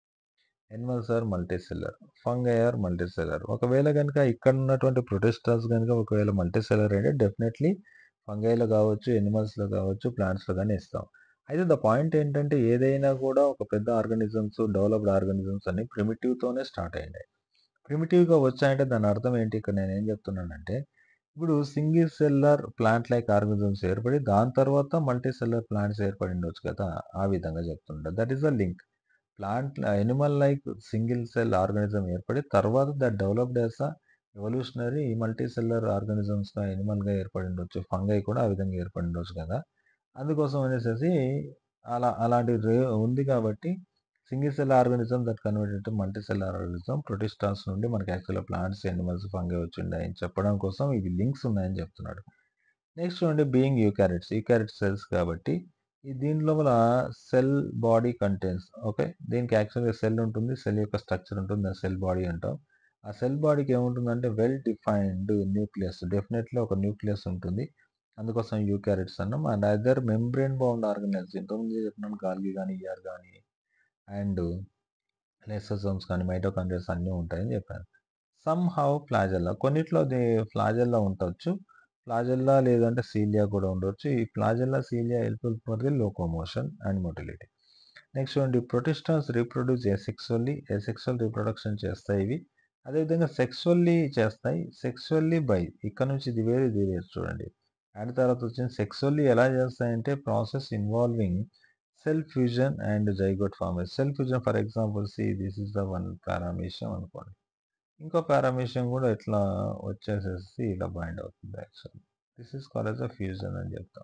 Animals are multicellular. Fungi are multicellular. ఒకవేళ గనుక ఇక్కడ ఉన్నటువంటి ప్రొటిస్టాస్ గనుక ఒకవేళ మల్టీ సెల్లర్ అయితే డెఫినెట్‌లీ ఫంగైలో కావచ్చు, యానిమల్స్‌లో కావచ్చు, ప్లాంట్స్‌లో గాని ఇస్తాం. అయితే ద పాయింట్ ఏంటంటే ఏదైనా కూడా ఒక పెద్ద ఆర్గానిజమ్స్, డెవలప్డ్ ఆర్గానిజమ్స్ అన్ని ప్రిమిటివ్‌తోనే స్టార్ట్ అయ్యినాయి. ప్రిమిటివ్‌గా వచ్చాయంటే దాని అర్థం ఏంటి? ఇక్కడ నేనేం చెప్తున్నానంటే ఇప్పుడు single cellular plant like organisms ఏర్పడి దాని తర్వాత మల్టీ సెల్లర్ ప్లాంట్స్ ఏర్పడి ఉండొచ్చు కదా! ఆ విధంగా చెప్తుంటా. That is the link. Plant animal like single cell organism ఏర్పడి తర్వాత that developed as a evolutionary multicellular ఆర్గానిజమ్స్‌గా యానిమల్‌గా ఏర్పడి ఉండొచ్చు. ఫంగై కూడా ఆ విధంగా ఏర్పడి ఉండొచ్చు కదా! అందుకోసం అనేసేసి అలా అలాంటి రే ఉంది కాబట్టి single cell organism that converted to multicellular organism protistas నుండి మనకి యాక్చువల్‌గా ప్లాంట్స్, యానిమల్స్, ఫంగై వచ్చిండాయని చెప్పడం కోసం ఇవి లింక్స్ ఉన్నాయని చెప్తున్నాడు. నెక్స్ట్ చూడండి బీయింగ్ యూకారియోట్స్. యూకారియోట్ సెల్స్ కాబట్టి ఈ దీని లోపల సెల్ బాడీ కంటెంట్స్ ఓకే. దీనికి యాక్చువల్‌గా సెల్ ఉంటుంది. సెల్ యొక్క స్ట్రక్చర్ ఉంటుంది. దాన్ని సెల్ బాడీ అంటాం. ఆ సెల్ బాడీకి ఏముంటుందంటే వెల్ డిఫైన్డ్ న్యూక్లియస్. డెఫినెట్‌లీ ఒక న్యూక్లియస్ ఉంటుంది. అందుకోసం యూకారియోట్స్ అన్నాం. And other membrane bound organisms ఇంతకుముందే చెప్పినాను గాల్గి గాని, ఈఆర్ గాని అండ్ లైసోజోమ్స్ కానీ మైటోకాండ్రియాస్ అన్నీ ఉంటాయని చెప్పాను సమ్ హౌ ఫ్లాజెల్లా కొన్నిట్లో అది ఫ్లాజెల్లా ఉండొచ్చు ఫ్లాజెల్లా లేదంటే సీలియా కూడా ఉండొచ్చు ఈ flagella cilia helpful for the locomotion and motility next చూడండి ప్రొటిస్టాన్స్ రీప్రొడ్యూస్ ఎసెక్చువల్లీ ఎసెక్చువల్ రీప్రొడక్షన్ చేస్తాయి ఇవి అదేవిధంగా సెక్సువల్లీ చేస్తాయి సెక్సువల్లీ బై ఇక్కడ నుంచి ఇది వేరు ఇది వేరు చూడండి అండ్ తర్వాత వచ్చింది సెక్సువల్లీ ఎలా చేస్తాయంటే process involving cell fusion and zygote formation cell fusion for example see this is the one paramecium అనుకోండి ఇంకో పారామీషియం కూడా ఇట్లా వచ్చేసేసి ఇలా బైండ్ అవుతుంది actually this is call as a fusion అని చెప్తాం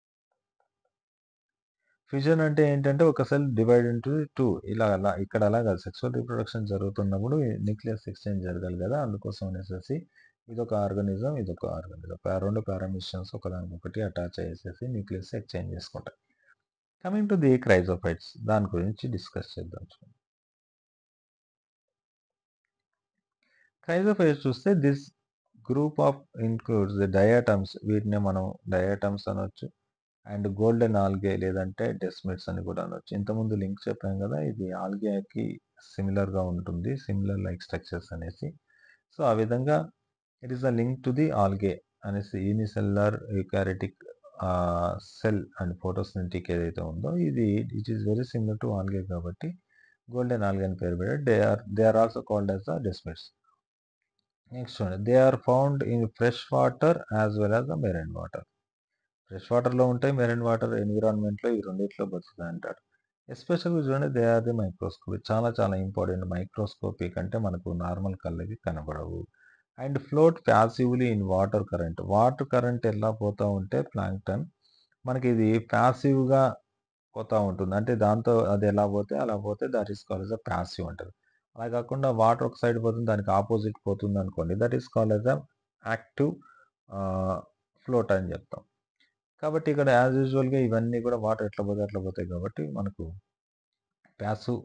ఫ్యూజన్ అంటే ఏంటంటే ఒక సెల్ డివైడ్ ఇంటూ టూ ఇలా అలా ఇక్కడ అలా కాదు సెక్సువల్ రీప్రొడక్షన్ జరుగుతున్నప్పుడు న్యూక్లియస్ ఎక్స్చేంజ్ జరగాలి కదా అందుకోసం అనేసి ఇదొక ఆర్గానిజం ఇదొక ఆర్గానిజం రెండు పారామిషన్స్ ఒకదానికొకటి అటాచ్ అయ్యేసేసి న్యూక్లియస్ ఎక్స్చేంజ్ చేసుకుంటాయి కమింగ్ టు ది క్రైజోఫైట్స్ దాని గురించి డిస్కస్ చేద్దాం క్రైజోఫైట్స్ చూస్తే this group of includes the diatoms వీటిని మనం డయాటమ్స్ అనొచ్చు అండ్ గోల్డెన్ ఆల్గే లేదంటే డెస్మిట్స్ అని కూడా అనొచ్చు ఇంతకుముందు లింక్ చెప్పాం కదా ఇది ఆల్గేకి సిమిలర్గా ఉంటుంది సిమిలర్ లైక్ స్ట్రక్చర్స్ అనేసి సో ఆ విధంగా it is a link to the algae అనేసి unicellular eukaryotic cell and photosynthetic ఏదైతే ఉందో ఇది it is very similar to algae కాబట్టి గోల్డెన్ ఆల్గే అని పేరు పెట్టారు they are they are also called as the desmids next చూడండి they are found in fresh water as well as the marine water fresh వాటర్లో ఉంటాయి marine water ఎన్విరాన్మెంట్లో ఈ రెండిట్లో బతుకుతాయి అంటారు ఎస్పెషల్గా చూడండి దే ఆర్ ది మైక్రోస్కోపిక్ చాలా చాలా ఇంపార్టెంట్ మైక్రోస్కోపిక్ అంటే మనకు నార్మల్ కళ్ళకి కనబడవు and float passively in water current water current ఎలా పోతూ ఉంటే ప్లాంక్టన్ మనకి ఇది ప్యాసివ్గా పోతూ ఉంటుంది అంటే దాంతో అది ఎలా పోతే అలా పోతే that is call as a passive అంటారు అలా కాకుండా వాటర్ ఒక సైడ్ పోతుంది దానికి ఆపోజిట్ పోతుంది అనుకోండి that is call as a active float అని చెప్తాం కాబట్టి ఇక్కడ యాజ్ యూజువల్గా ఇవన్నీ కూడా వాటర్ ఎట్లా పోతే అట్లా పోతాయి కాబట్టి మనకు ప్యాసివ్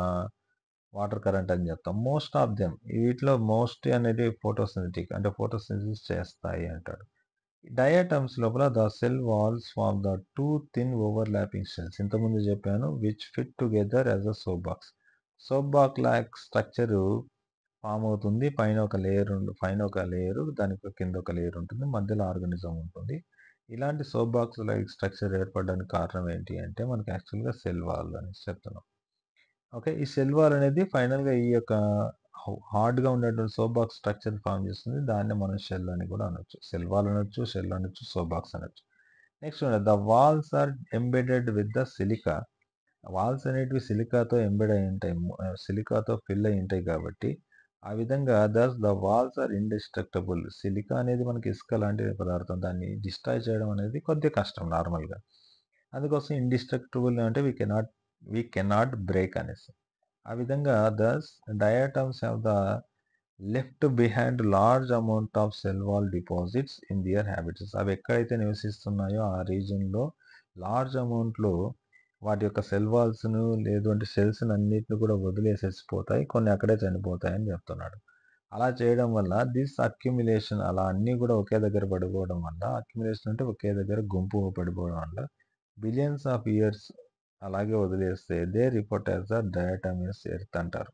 వాటర్ కరెంట్ అని చెప్తాం మోస్ట్ ఆఫ్ దెమ్ వీటిలో మోస్ట్ అనేది ఫోటోసింథటిక్ అంటే ఫోటోసింథసిస్ చేస్తాయి అంటాడు డయాటమ్స్ లోపల the cell walls form the two thin overlapping cells ఇంతకుముందు చెప్పాను which fit together as a soap box soap box like structure form అవుతుంది పైన ఒక లేయర్ పైన ఒక లేయర్ దానికి కింద ఒక లేయర్ ఉంటుంది మధ్యలో ఆర్గానిజం ఉంటుంది ఇలాంటి సోప్ బాక్స్ లైక్ స్ట్రక్చర్ ఏర్పడడానికి కారణం ఏంటి అంటే మనకి యాక్చువల్గా సెల్ వాల్ అని చెప్తున్నాం ఓకే ఈ సెల్ వాల్ అనేది ఫైనల్గా ఈ యొక్క హార్డ్గా ఉండేటువంటి సోప్ బాక్స్ స్ట్రక్చర్ ఫామ్ చేస్తుంది దాన్ని మనం షెల్ అని కూడా అనొచ్చు సెల్ వాల్ అనొచ్చు షెల్ అనొచ్చు సోప్ బాక్స్ అనొచ్చు next the walls are embedded with the silica walls అనేటివి సిలికాతో ఎంబెడ్ అయి ఉంటాయి సిలికాతో ఫిల్ అయి ఉంటాయి కాబట్టి ఆ విధంగా thus the walls are indestructible silica అనేది మనకి ఇసుక లాంటి పదార్థం దాన్ని డిస్ట్రాయ్ చేయడం అనేది కొద్దిగా కష్టం నార్మల్గా అందుకోసం ఇండిస్ట్రక్టబుల్ అంటే we cannot we cannot break అనేసి ఆ విధంగా thus diatoms have the left behind large amount of cell wall deposits in their habits అవి ఎక్కడైతే నివసిస్తున్నాయో ఆ రీజన్లో లార్జ్ అమౌంట్లో వాటి యొక్క సెల్ వాల్స్ను లేదు అంటే సెల్స్ అన్నిటిని కూడా వదిలేసేసిపోతాయి కొన్ని అక్కడే చనిపోతాయి అని చెప్తున్నాడు అలా చేయడం వల్ల దిస్ అక్యుమిలేషన్ అలా అన్నీ కూడా ఒకే దగ్గర పడిపోవడం వల్ల అక్యుమిలేషన్ అంటే ఒకే దగ్గర గుంపు పడిపోవడం వల్ల బిలియన్స్ ఆఫ్ ఇయర్స్ అలాగే వదిలేస్తే they report as the diatomaceous earth అంటారు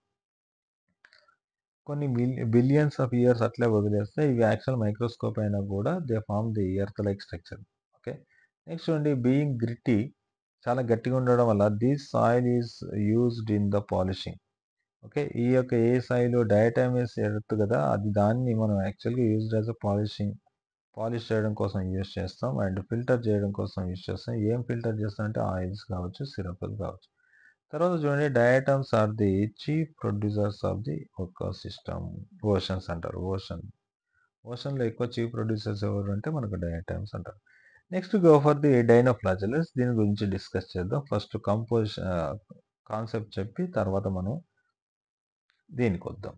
కొన్ని బిలియన్స్ ఆఫ్ ఇయర్స్ అట్లే వదిలేస్తే ఇవి యాక్చువల్ మైక్రోస్కోప్ అయినా కూడా they form the earth like structure okay next చూడండి బీయింగ్ గ్రిట్టి చాలా గట్టిగా ఉండడం వల్ల this soil is used in the polishing okay ఈ యొక్క ఏ సాయిల్ డయాటమిస్ ఎర్త్ కదా అది దాన్ని మనం యాక్చువల్గా used as a polishing polish చేయడం కోసం యూజ్ చేస్తాం అండ్ ఫిల్టర్ చేయడం కోసం యూజ్ చేస్తాం ఏం ఫిల్టర్ చేస్తాం అంటే ఆయిల్స్ కావచ్చు సిరప్లు కావచ్చు తర్వాత చూడండి diatoms are the chief producers of the ఒక సిస్టమ్ ఓషన్స్ అంటారు ఓషన్ ఓషన్లో ఎక్కువ చీఫ్ ప్రొడ్యూసర్స్ ఎవరు అంటే మనకు డయాటమ్స్ అంటారు next go for the dinoflagellates దీని గురించి డిస్కస్ చేద్దాం ఫస్ట్ కంపోజ్ కాన్సెప్ట్ చెప్పి తర్వాత మనం దీనికి వద్దాం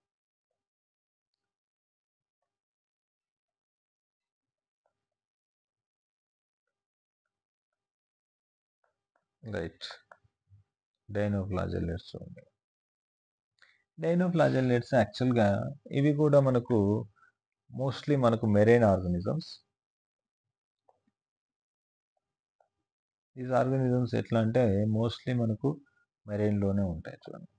రైట్ డైనోఫ్లాజెల్లెట్స్ చూడండి డైనోఫ్లాజెల్లెట్స్ యాక్చువల్గా ఇవి కూడా మనకు మోస్ట్లీ మనకు మెరైన్ ఆర్గనిజమ్స్ దీస్ ఆర్గనిజమ్స్ ఎట్లా అంటే మోస్ట్లీ మనకు మెరైన్‌లోనే ఉంటాయి చూడండి.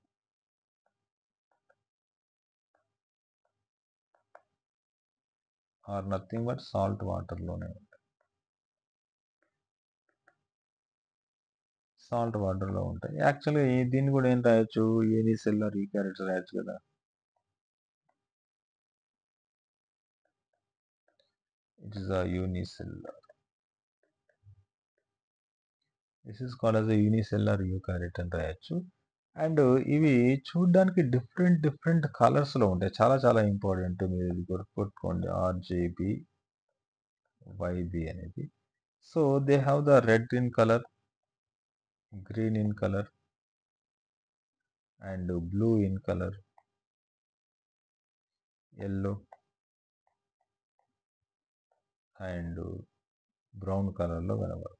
ఆర్ నథింగ్ బట్ సాల్ట్ వాటర్‌లోనే ఉంటాయి. సాల్ట్ వాటర్‌లో ఉంటాయి. యాక్చువల్‌గా ఈ దీన్ని కూడా ఏం రాయొచ్చు యూనిసెల్యులర్ యూకారియోట్స్ రాయొచ్చు కదా! It is a unicellular. This is called as a unicellular eukaryote అని రాయొచ్చు. అండ్ ఇవి చూడ్డానికి డిఫరెంట్ డిఫరెంట్ కలర్స్‌లో ఉంటాయి. చాలా చాలా ఇంపార్టెంట్ మీరు ఇది గుర్తుపెట్టుకోండి. ఆర్‌జేబీ, వైబీ అనేది. So, they have the red in colour, green in colour and blue in colour. Yellow and brown కలర్‌లో కనబడతాయి.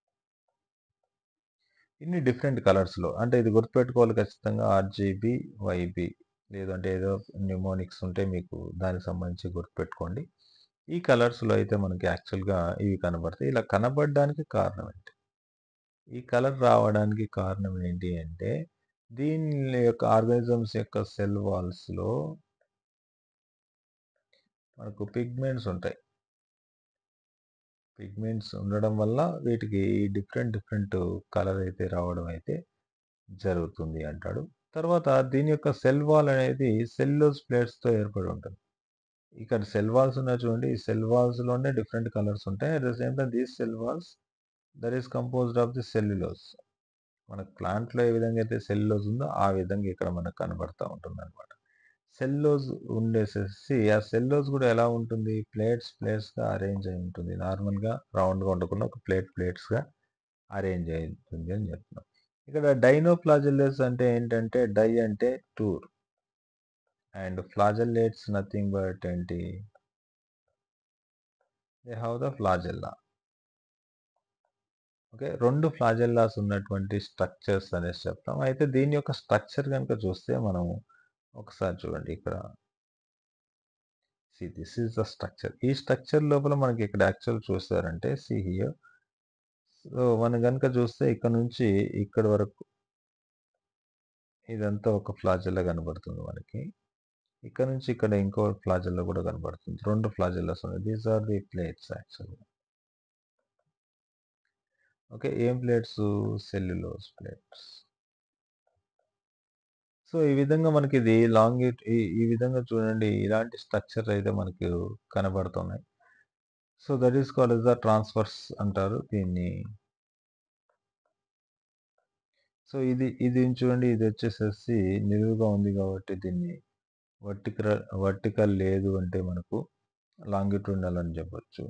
ఇన్ని డిఫరెంట్ కలర్స్‌లో అంటే ఇది గుర్తుపెట్టుకోవాలి ఖచ్చితంగా ఆర్‌జేబీ, వైబీ లేదంటే ఏదో న్యూమోనిక్స్ ఉంటే మీకు దానికి సంబంధించి గుర్తుపెట్టుకోండి. ఈ కలర్స్‌లో అయితే మనకి యాక్చువల్‌గా ఇవి కనబడతాయి. ఇలా కనబడడానికి కారణం ఏంటి? ఈ కలర్ రావడానికి కారణం ఏంటి అంటే దీని యొక్క ఆర్గానిజమ్స్ యొక్క సెల్ వాల్స్‌లో మనకు పిగ్మెంట్స్ ఉంటాయి. పిగ్మెంట్స్ ఉండడం వల్ల వీటికి డిఫరెంట్ డిఫరెంట్ కలర్ అయితే రావడం అయితే జరుగుతుంది అంటాడు. తర్వాత దీని యొక్క సెల్ వాల్ అనేది సెల్యులోజ్ ప్లేట్స్‌తో ఏర్పడి ఉంటుంది. ఇక్కడ సెల్ వాల్స్ ఉన్నాయి చూడండి. ఈ సెల్ వాల్స్‌లోనే డిఫరెంట్ కలర్స్ ఉంటాయి. At the same time these cell walls that is composed of the cellulose. మనకు ప్లాంట్‌లో ఏ విధంగా అయితే సెల్యులోజ్ ఉందో ఆ విధంగా ఇక్కడ మనకు కనబడతా ఉంటుందన్నమాట. సెల్యులోజ్ ఉండేసేసి ఆ సెల్యులోజ్ కూడా ఎలా ఉంటుంది? ప్లేట్స్ ప్లేట్స్‌గా అరేంజ్ అయి ఉంటుంది. నార్మల్‌గా రౌండ్‌గా ఉండకుండా ఒక ప్లేట్ ప్లేట్స్‌గా అరేంజ్ అయి ఉంటుంది అని చెప్తున్నాం. ఇక్కడ డైనోఫ్లాజెల్లస్ అంటే ఏంటంటే డై అంటే టూర్. అండ్ ఫ్లాజెల్లేట్స్ నథింగ్ బట్ ఏంటి? They have the flagella. Okay. 2 flagellas ఉన్నటువంటి స్ట్రక్చర్స్ అనేసి చెప్తాం. అయితే దీని యొక్క స్ట్రక్చర్ గనుక చూస్తే మనము ఒకసారి చూడండి ఇక్కడ. See this is the structure. ఈ స్ట్రక్చర్ లోపల మనకి ఇక్కడ యాక్చువల్ చూసారంటే సీ హియర్. సో, మనం గనుక చూస్తే ఇక్కడ నుంచి ఇక్కడి వరకు ఇదంతా ఒక ఫ్లాజెల్లా కనబడుతుంది మనకి. ఇక్కడ నుంచి ఇక్కడ ఇంకో ఫ్లాజెల్లా కూడా కనబడుతుంది. 2 ఫ్లాజెల్లాస్ ఉన్నాయి. దీస్ ఆర్ ది ప్లేట్స్ యాక్చువల్‌గా. ఓకే. ఏం ప్లేట్స్? Cellulose plates. సో, ఈ విధంగా మనకిది లాంగిట్ ఈ ఈ విధంగా చూడండి ఇలాంటి స్ట్రక్చర్ అయితే మనకు కనబడుతున్నాయి. So, that is called as the transverse అంటారు దీన్ని. సో, ఇది ఇది చూడండి ఇది వచ్చేసేసి నిలువుగా ఉంది కాబట్టి దీన్ని వర్టికర వర్టికల్ లేదు అంటే మనకు లాంగిట్యూడినల్ అని చెప్పొచ్చు.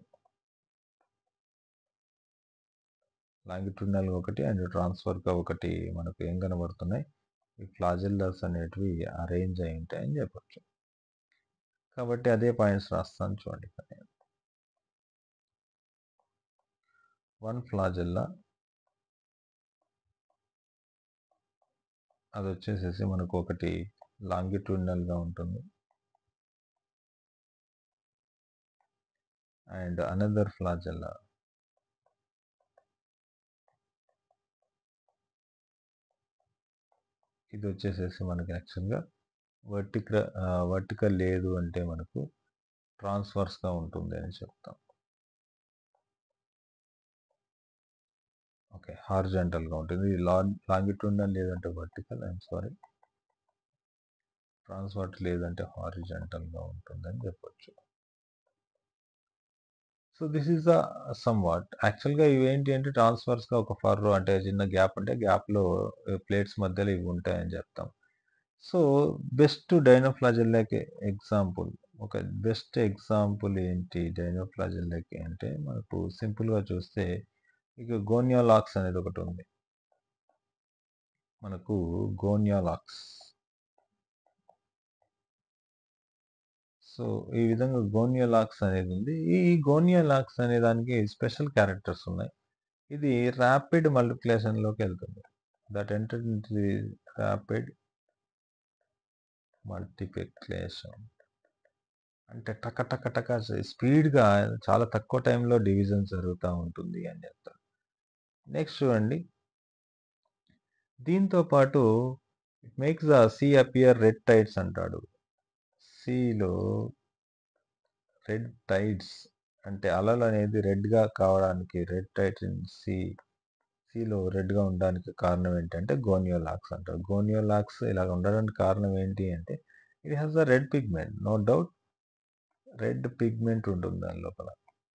లాంగిట్యూడినల్‌గా ఒకటి అండ్ ట్రాన్స్‌వర్‌గా ఒకటి మనకు ఏం కనబడుతున్నాయి? ఈ ఫ్లాజెల్లాస్ అనేటివి అరేంజ్ అయి ఉంటాయని చెప్పొచ్చు. కాబట్టి అదే పాయింట్స్ రాస్తాను చూడండి ఇక్కడ నేను. 1 ఫ్లాజెల్లా అదొచ్చేసేసి మనకు ఒకటి లాంగిట్యూడినల్‌గా ఉంటుంది. అండ్ అనదర్ ఫ్లాజెల్లా ఇదొచ్చేసేసి మనకి యాక్చువల్‌గా వర్టిక ఆహ్, వర్టికల్ లేదు అంటే మనకు ట్రాన్స్‌వర్స్‌గా ఉంటుంది అని చెప్తాం. ఓకే. హారిజాంటల్‌గా ఉంటుంది. ఇది లాన్ లాంగిట్యూడినల్ లేదంటే vertical I am sorry. Transverse లేదంటే హారిజాంటల్‌గా ఉంటుందని చెప్పొచ్చు. So, this is the somewhat. యాక్చువల్‌గా ఇవేంటి అంటే ట్రాన్స్‌వర్స్‌గా ఒక ఫర్రో అంటే చిన్న గ్యాప్ ఉంటే గ్యాప్‌లో ప్లేట్స్ మధ్యలో ఇవి ఉంటాయని చెప్తాం. సో, బెస్ట్ డైనోఫ్లాజెల్లాకి ఎగ్జాంపుల్ ఒక బెస్ట్ ఎగ్జాంపుల్ ఏంటి డైనోఫ్లాజెల్లాకి అంటే మనకు సింపుల్‌గా చూస్తే ఇక గోనియోలాక్స్ అనేది ఒకటుంది. మనకు గోనియోలాక్స్. సో, ఈ విధంగా గోనియోలాక్స్ అనేది ఉంది. ఈ గోనియోలాక్స్ అనే దానికి స్పెషల్ క్యారెక్టర్స్ ఉన్నాయి. ఇది రాపిడ్ మల్టిప్లికేషన్‌లోకి వెళ్తుంది. That entered into the rapid multiplication. అంటే టక టక టక స్పీడ్‌గా చాలా తక్కువ టైంలో డివిజన్ జరుగుతా ఉంటుంది అని చెప్తారు. నెక్స్ట్ చూడండి. దీంతో పాటు it makes the sea appear red tides అంటాడు. సీలో రెడ్ టైడ్స్ అంటే అలలనేది రెడ్‌గా కావడానికి రెడ్ టైడ్స్ ఇన్ సీ సీలో రెడ్‌గా ఉండడానికి కారణం ఏంటంటే గోనియోలాక్స్ అంటారు. గోనియోలాక్స్ ఇలాగ ఉండడానికి కారణం ఏంటి అంటే it has the red pigment. No doubt red pigment ఉంటుంది దాని లోపల.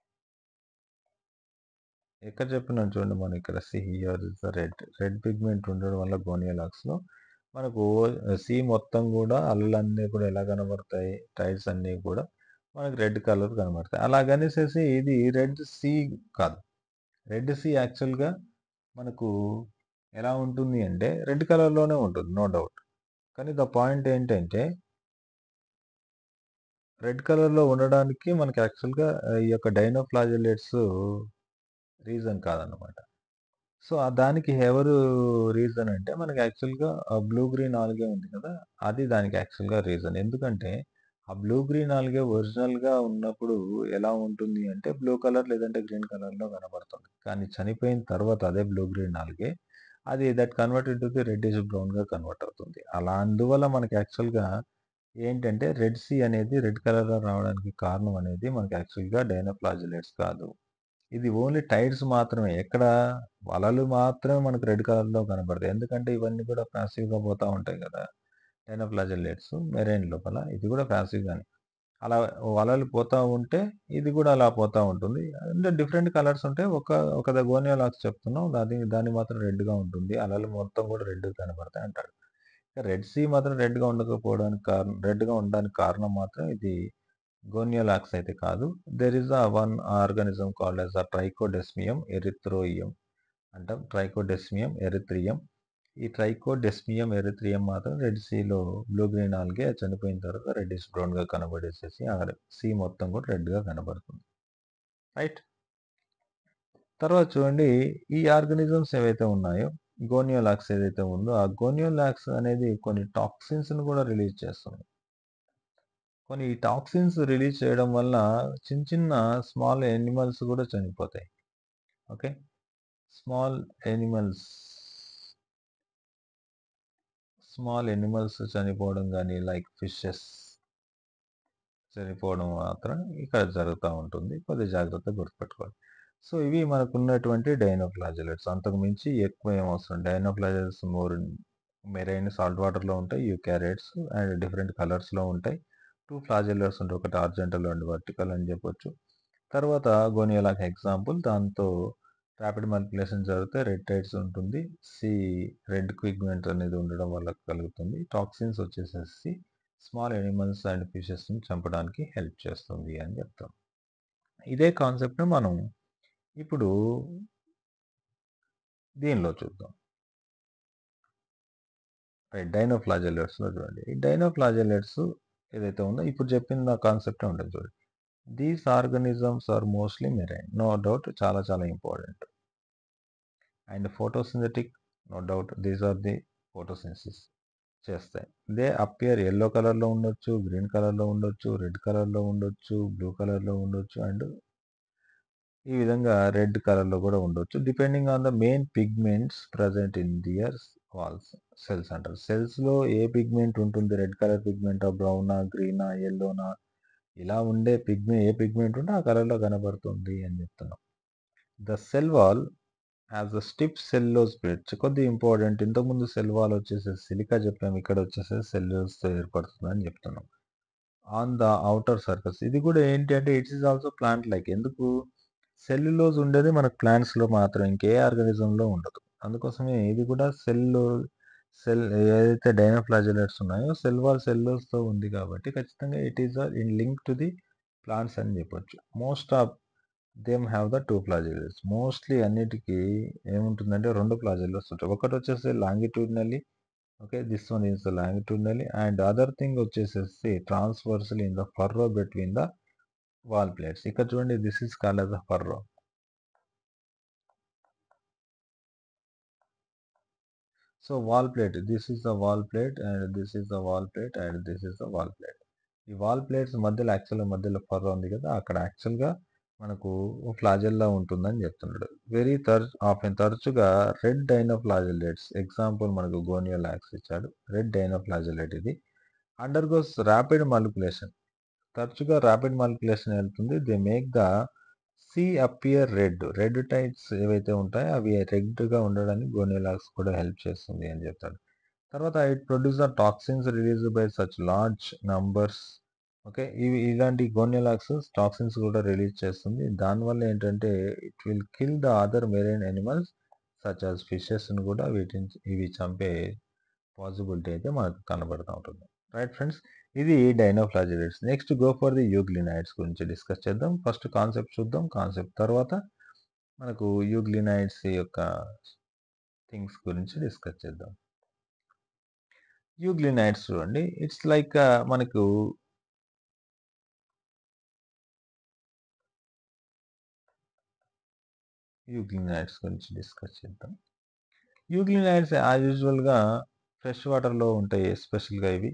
ఎక్కడ చెప్పినాను చూడండి మనం ఇక్కడ see here is the red. Red pigment ఉండడం వల్ల గోనియోలాక్స్‌లో మనకు సీ మొత్తం గూడా అలలన్నీ కూడా ఎలా కనబడతాయి? టైడ్స్ అన్నీ కూడా మనకు రెడ్ కలర్ కనబడతాయి. అలాగనేసేసి ఇది రెడ్ సీ కాదు. రెడ్ సీ యాక్చువల్‌గా మనకు ఎలా ఉంటుంది అంటే రెడ్ కలర్‌లోనే ఉంటుంది. No doubt. కానీ ద పాయింట్ ఏంటంటే రెడ్ కలర్‌లో ఉండడానికి మనకి యాక్చువల్‌గా ఈ యొక్క డైనోఫ్లాజెలేట్స్ రీజన్ కాదన్నమాట. సో, ఆ దానికి ఎవరు రీజన్ అంటే మనకి యాక్చువల్‌గా ఆ బ్లూ గ్రీన్ ఆల్గే ఉంది కదా! అది దానికి యాక్చువల్‌గా రీజన్. ఎందుకంటే ఆ బ్లూ గ్రీన్ ఆల్గే ఒరిజినల్‌గా ఉన్నప్పుడు ఎలా ఉంటుంది అంటే బ్లూ కలర్ లేదంటే గ్రీన్ కలర్‌లో కనబడుతుంది. కానీ చనిపోయిన తర్వాత అదే బ్లూ గ్రీన్ ఆల్గే అది that converted to the reddish బ్రౌన్‌గా కన్వర్ట్ అవుతుంది. అలా అందువల్ల మనకి యాక్చువల్‌గా ఏంటంటే రెడ్ సీ అనేది రెడ్ కలర్‌లో రావడానికి కారణం అనేది మనకి యాక్చువల్‌గా డైనోఫ్లాజెలేట్స్ కాదు. ఇది ఓన్లీ టైడ్స్ మాత్రమే. ఎక్కడ? అలలు మాత్రమే మనకు రెడ్ కలర్‌లో కనపడతాయి. ఎందుకంటే ఇవన్నీ కూడా పాసివ్‌గా పోతా ఉంటాయి కదా! డైనోఫ్లాజెలేట్స్ మెరైన్ లోపల. ఇది కూడా పాసివ్‌గానే. అలా అలలు పోతా ఉంటే ఇది కూడా అలా పోతా ఉంటుంది. అంటే డిఫరెంట్ కలర్స్ ఉంటాయి. ఒక ఒక ద గోనియోలాక్స్ చెప్తున్నాం. అది దాన్ని మాత్రం రెడ్‌గా ఉంటుంది. అలలు మొత్తం కూడా రెడ్‌గా కనపడతాయి అంటాడు. రెడ్ సీ మాత్రం రెడ్‌గా ఉండకపోవడానికి కారణం రెడ్‌గా ఉండడానికి కారణం మాత్రం ఇది గోనియోలాక్స్ అయితే కాదు. There is a one organism called as the Trichodesmium erythraeum అంటాం. Trichodesmium erythraeum. ఈ ట్రైకోడెస్మియం ఎరిథ్రియం మాత్రం రెడ్ సీలో బ్లూ గ్రీన్ ఆల్గే చనిపోయిన తర్వాత రెడ్డిష్ బ్రౌన్‌గా కనబడేసేసి ఆ సీ మొత్తం కూడా రెడ్‌గా కనబడుతుంది. రైట్. తర్వాత చూడండి ఈ ఆర్గానిజమ్స్ ఏవైతే ఉన్నాయో గోనియోలాక్స్ ఏదైతే ఉందో ఆ గోనియోలాక్స్ అనేది కొన్ని టాక్సిన్స్‌ని కూడా రిలీజ్ చేస్తుంది. కొన్ని ఈ టాక్సిన్స్ రిలీజ్ చేయడం వల్ల చిన్న చిన్న స్మాల్ యానిమల్స్ కూడా చనిపోతాయి. Okay. Small animals small animals చనిపోవడం గాని లైక్ ఫిషెస్ చనిపోవడం మాత్రం ఇక్కడ జరుగుతా ఉంటుంది. కొద్దిగా జాగ్రత్తగా గుర్తుపెట్టుకోవాలి. సో, ఇవి మనకున్నటువంటి డైనోఫ్లాజెలేట్స్. అంతకు మించి ఎక్కువ ఏం అవసరం డైనోఫ్లాజెలేట్స్ మోర్ మెరైన్ సాల్ట్ వాటర్‌లో ఉంటాయి. యూకారియోట్స్ అండ్ డిఫరెంట్ కలర్స్‌లో ఉంటాయి. 2 ఫ్లాజెల్లేట్స్ ఉంటాయి. ఒకటి హారిజాంటల్ అండ్ వర్టికల్ అని చెప్పొచ్చు. తర్వాత గోనియోలాక్ ఎగ్జాంపుల్ దాంతో రాపిడ్ మల్టిప్లికేషన్ జరిగితే రెడ్ టైడ్స్ ఉంటుంది. సి రెడ్ పిగ్మెంట్ అనేది ఉండడం వల్ల కలుగుతుంది. టాక్సిన్స్ వచ్చేసేసి స్మాల్ యానిమల్స్ అండ్ ఫిషెస్‌ని చంపడానికి హెల్ప్ చేస్తుంది అని చెప్తాం. ఇదే కాన్సెప్ట్‌ని మనం ఇప్పుడు దీనిలో చూద్దాం. రైట్. డైనోఫ్లాజెలేట్స్‌లో చూడండి. ఈ డైనోఫ్లాజెలేట్స్ ఏదైతే ఉందో ఇప్పుడు చెప్పిన కాన్సెప్టే ఉంటుంది చూడండి. These organisms are mostly marine. No doubt చాలా చాలా important. And photosynthetic no doubt these are the photosynthesis చేస్తాయి. దే అపియర్ యెల్లో కలర్‌లో ఉండొచ్చు, గ్రీన్ కలర్‌లో ఉండొచ్చు, రెడ్ కలర్‌లో ఉండొచ్చు, బ్లూ కలర్‌లో ఉండొచ్చు అండ్ ఈ విధంగా రెడ్ కలర్‌లో కూడా ఉండొచ్చు. Depending on the main pigments present in their walls cells అంటారు. సెల్స్‌లో ఏ పిగ్మెంట్ ఉంటుంది? రెడ్ కలర్ పిగ్మెంటా? బ్రౌనా? గ్రీనా? యెల్లోనా? ఇలా ఉండే పిగ్మె ఏ పిగ్మెంట్ ఉంటే ఆ కలర్‌లో కనబడుతుంది అని చెప్తున్నాం. The cell wall has a stiff cellulose plate కొద్దిగా ఇంపార్టెంట్. ఇంతకుముందు సెల్ వాల్ వచ్చేసేసి సిలికా చెప్పాము. ఇక్కడ వచ్చేసేసి సెల్యులోజ్‌తో ఏర్పడుతుందని చెప్తున్నాం. ఆన్ ద ఔటర్ సర్ఫేస్ ఇది కూడా ఏంటి అంటే it's is also plant like. ఎందుకు? సెల్యులోజ్ ఉండేది మనకు ప్లాంట్స్‌లో మాత్రమే. ఇంకే ఆర్గానిజంలో ఉండదు. అందుకోసమే ఇది కూడా సెల్లు సెల్ ఏదైతే డైనోఫ్లాజెలేట్స్ ఉన్నాయో సెల్ వాల్ సెల్యులోజ్‌తో ఉంది కాబట్టి ఖచ్చితంగా it is a in link to the plants అని చెప్పొచ్చు. Most of them have the 2 flagellates. Mostly అన్నిటికి ఏముంటుందంటే 2 ఫ్లాజెల్లేట్స్ ఉంటాయి. ఒకటి వచ్చేసి longitudinally okay. This one is longitudinally and other thing వచ్చేసేసి transversally in the furrow between the wall plates. ఇక్కడ చూడండి this is called as the furrow. So, wall plate this is the wall plate and this is the wall plate and this is the wall plate. ఈ wall plates మధ్యలో యాక్చువల్‌గా మధ్యలో furrow ఉంది కదా! అక్కడ యాక్చువల్‌గా మనకు ఫ్లాజెల్లా ఉంటుందని చెప్తున్నాడు. వెరీ తర్ ఆఫెన్ తరచుగా రెడ్ డైనోఫ్లాజెల్లేట్స్ ఎగ్జాంపుల్ మనకు గోనియోలాక్స్ ఇచ్చాడు. రెడ్ డైనోఫ్లాజెల్లేట్ ఇది. అండర్‌గోస్ రాపిడ్ మాలిక్యులేషన్ తరచుగా రాపిడ్ మాలిక్యులేషన్ వెళ్తుంది. They make the sea appear red. Red tides ఏవైతే ఉంటాయో అవి రెడ్‌గా ఉండడానికి గోనియోలాక్స్ కూడా హెల్ప్ చేస్తుంది అని చెప్తాడు. తర్వాత it produce the toxins released by such large numbers okay. ఇవి ఇలాంటి గోనియోలాక్స్ టాక్సిన్స్ కూడా రిలీజ్ చేస్తుంది. దానివల్ల ఏంటంటే it will kill the other marine animals such as ఫిషెస్‌ని కూడా వీటిని ఇవి చంపే పాసిబిలిటీ అయితే మనకు కనబడతా ఉంటుంది. Right friends. ఇది dinoflagellates. Next go for the euglenoids గురించి డిస్కస్ చేద్దాం. ఫస్ట్ కాన్సెప్ట్ చూద్దాం. కాన్సెప్ట్ తర్వాత మనకు యూగ్లినైడ్స్ యొక్క థింగ్స్ గురించి డిస్కస్ చేద్దాం. యూగ్లినైడ్స్ చూడండి. ఇట్స్ లైక్ ఆహ్, మనకు యూగ్లినైడ్స్ గురించి డిస్కస్ చేద్దాం. యూగ్లినైడ్స్ యాజ్ యూజువల్‌గా ఫ్రెష్ వాటర్‌లో ఉంటాయి ఎస్పెషల్‌గా ఇవి.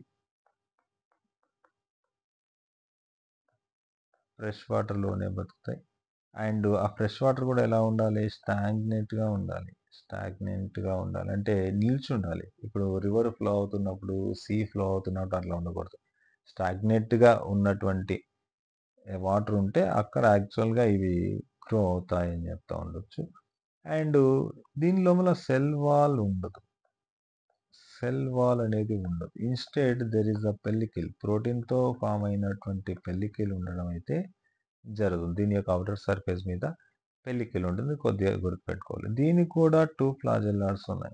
ఫ్రెష్ వాటర్‌లోనే బతుకుతాయి. అండ్ ఆ ఫ్రెష్ వాటర్ కూడా ఎలా ఉండాలి? స్టాగ్నెంట్‌గా ఉండాలి. స్టాగ్నెంట్‌గా ఉండాలి. అంటే నిల్చుండాలి. ఇప్పుడు రివర్ ఫ్లో అవుతున్నప్పుడు, సీ ఫ్లో అవుతున్నప్పుడు అట్లా ఉండకూడదు. స్టాగ్నెంట్‌గా ఉన్నటువంటి వాటర్ ఉంటే అక్కడ యాక్చువల్‌గా ఇవి గ్రో అవుతాయని చెప్తా ఉండొచ్చు. అండ్ దీని లోపల సెల్ వాల్ ఉండదు. సెల్ వాల్ అనేది ఉండదు. Instead there is a pellicle. ప్రోటీన్‌తో ఫార్మ్ అయినటువంటి పెల్లికిల్ ఉండడం అయితే జరుగుతుంది. దీని యొక్క ఔటర్ సర్ఫేస్ మీద పెల్లికిల్ ఉంటుంది. కొద్దిగా గుర్తుపెట్టుకోవాలి. దీనికి కూడా 2 ఫ్లాజెల్లాస్ ఉన్నాయి.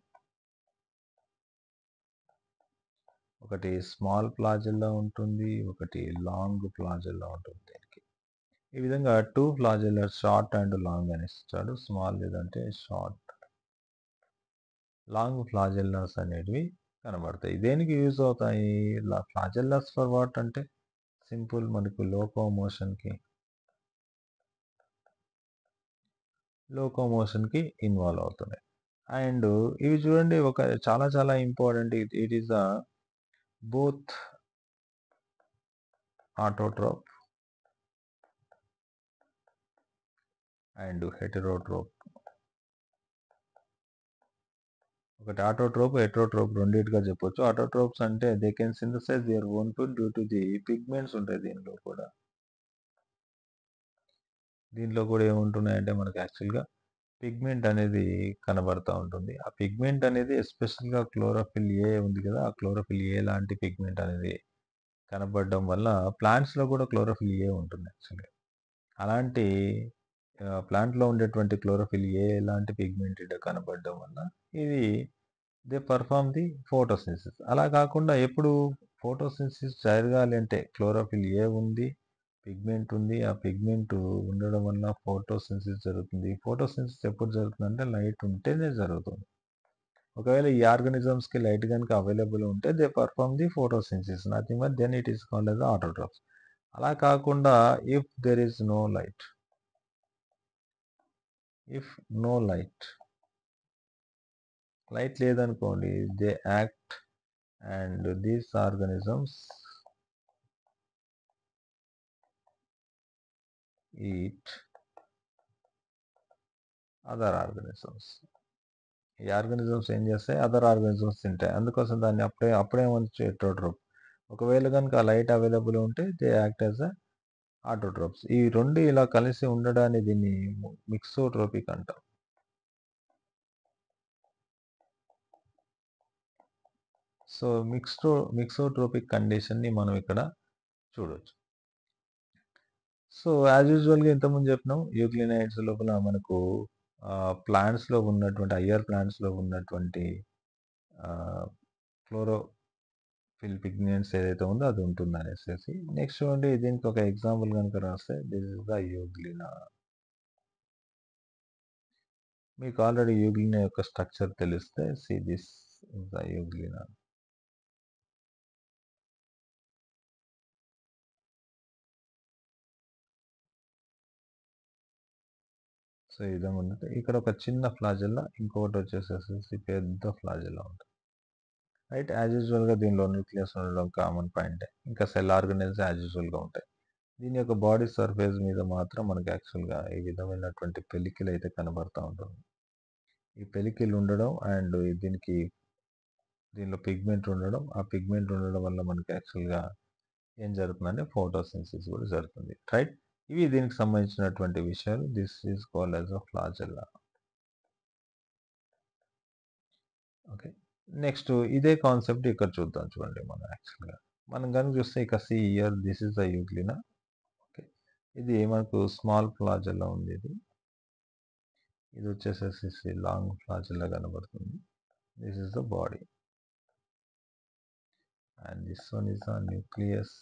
ఒకటి స్మాల్ ఫ్లాజెల్లా ఉంటుంది. ఒకటి లాంగ్ ఫ్లాజెల్లా ఉంటుంది దీనికి. ఈ విధంగా 2 ఫ్లాజెల్లాస్ షార్ట్ అండ్ లాంగ్ అని ఇచ్చాడు. స్మాల్ లేదంటే షార్ట్. లాంగ్ ఫ్లాజెల్లాస్ అనేటివి కనబడతాయి. దేనికి యూజ్ అవుతాయి? లా ఫ్లాజెల్లాస్ ఫర్ వాట్ అంటే సింపుల్ మనకు లోకోమోషన్‌కి లోకోమోషన్‌కి ఇన్వాల్వ్ అవుతున్నాయి. అండ్ ఇవి చూడండి ఒక చాలా చాలా important it it is the both autotroph and heterotroph. ఒకటి ఆటోట్రోప్, హెటెరోట్రోప్ రెండిటిగా చెప్పొచ్చు. ఆటోట్రోప్స్ అంటే they can synthesize their own food due to the pigments ఉంటాయి దీనిలో కూడా. దీంట్లో కూడా ఏముంటున్నాయంటే మనకు యాక్చువల్‌గా పిగ్మెంట్ అనేది కనబడతా ఉంటుంది. ఆ పిగ్మెంట్ అనేది ఎస్పెషల్‌గా క్లోరోఫిల్ ఏ ఉంది కదా! ఆ క్లోరోఫిల్ ఏ లాంటి పిగ్మెంట్ అనేది కనపడడం వల్ల ప్లాంట్స్‌లో కూడా క్లోరోఫిల్ ఏ ఉంటుంది యాక్చువల్‌గా. అలాంటి ఆహ్, ప్లాంట్‌లో ఉండేటువంటి క్లోరోఫిల్ ఏ లాంటి పిగ్మెంట్ ఈడ కనపడడం వల్ల ఇది దే పెర్ఫార్మ్ ది ఫోటోసింథసిస్. అలా కాకుండా ఎప్పుడు ఫోటోసింథసిస్ జరగాలి అంటే క్లోరోఫిల్ ఏ ఉంది. పిగ్మెంట్ ఉంది. ఆ పిగ్మెంట్ ఉండడం వల్ల ఫోటోసింథసిస్ జరుగుతుంది. ఫోటోసింథసిస్ ఎప్పుడు జరుగుతుందంటే లైట్ ఉంటేనే జరుగుతుంది. ఒకవేళ ఈ ఆర్గానిజమ్స్‌కి లైట్ గనుక అవైలబుల్ ఉంటే they perform the photosynthesis. Nothing but then it is called as autotrophs. అలా కాకుండా if there is no light if no light light లేదనుకోండి they act and these organisms eat other organisms. ఈ organisms ఏం చేస్తాయి? Other organisms తింటాయి. అందుకోసం దాన్ని అప్పుడే అప్పుడేమనొచ్చు హెటెరోట్రోప్. ఒకవేళ గనుక లైట్ అవైలబుల్ ఉంటే they act as a autotrophs. ఈ 2 ఇలా కలిసి ఉండడాన్ని దీన్ని మిక్సోట్రోపిక్ అంటాం. సో, మిక్స్‌టో మిక్సోట్రోపిక్ కండిషన్‌ని మనం ఇక్కడ చూడొచ్చు. సో, యాజ్ యూజువల్‌గా ఇంతకుముందు చెప్పినాం యూగ్లినైడ్స్ లోపల మనకు ఆహ్, ప్లాంట్స్‌లో ఉన్నటువంటి హయ్యర్ ప్లాంట్స్‌లో ఉన్నటువంటి ఆహ్, క్లోరోఫిల్ పిగ్మెంట్స్ ఏదైతే ఉందో అది ఉంటుందనేసేసి. నెక్స్ట్ చూడండి దీనికి ఒక ఎగ్జాంపుల్ గనుక రాస్తే దిస్ ఈస్ ద యూగ్లినా. మీకు ఆల్రెడీ యూగ్లినా యొక్క స్ట్రక్చర్ తెలిస్తే see this is the euglena. So, ఈ విధంగా ఉంటుంది. ఇక్కడ ఒక చిన్న ఫ్లాజెల్లా ఇంకొకటి వచ్చేసేసేసి పెద్ద ఫ్లాజెల్లా ఉంటుంది. రైట్. యాజ్ యూజువల్‌గా దీనిలో న్యూక్లియస్ ఉండడం కామన్ పాయింటే. ఇంకా సెల్ ఆర్గానెల్స్ యాజ్ యూజువల్‌గా ఉంటాయి. దీని యొక్క బాడీ సర్ఫేస్ మీద మాత్రం మనకు యాక్చువల్‌గా ఈ విధమైనటువంటి పెలికలైతే కనబడతా ఉంటుంది. ఈ పెలికలు ఉండడం అండ్ దీనికి దీనిలో పిగ్మెంట్ ఉండడం, ఆ పిగ్మెంట్ ఉండడం వల్ల మనకి యాక్చువల్‌గా ఏం జరుగుతుందంటే ఫోటోసింథసిస్ కూడా జరుగుతుంది. రైట్. ఇవి దీనికి సంబంధించినటువంటి విషయాలు. This is called as a flagella. Okay. Next ఇదే కాన్సెప్ట్ ఇక్కడ చూద్దాం చూడండి మనం యాక్చువల్‌గా. మనం గనుక చూస్తే ఇక see here this is the euglena. Okay. ఇది మనకు స్మాల్ ఫ్లాజెల్లా ఉంది ఇది. ఇది వచ్చేసేసి లాంగ్ ఫ్లాజెల్లా కనబడుతుంది. This is the body. And this one is the nucleus.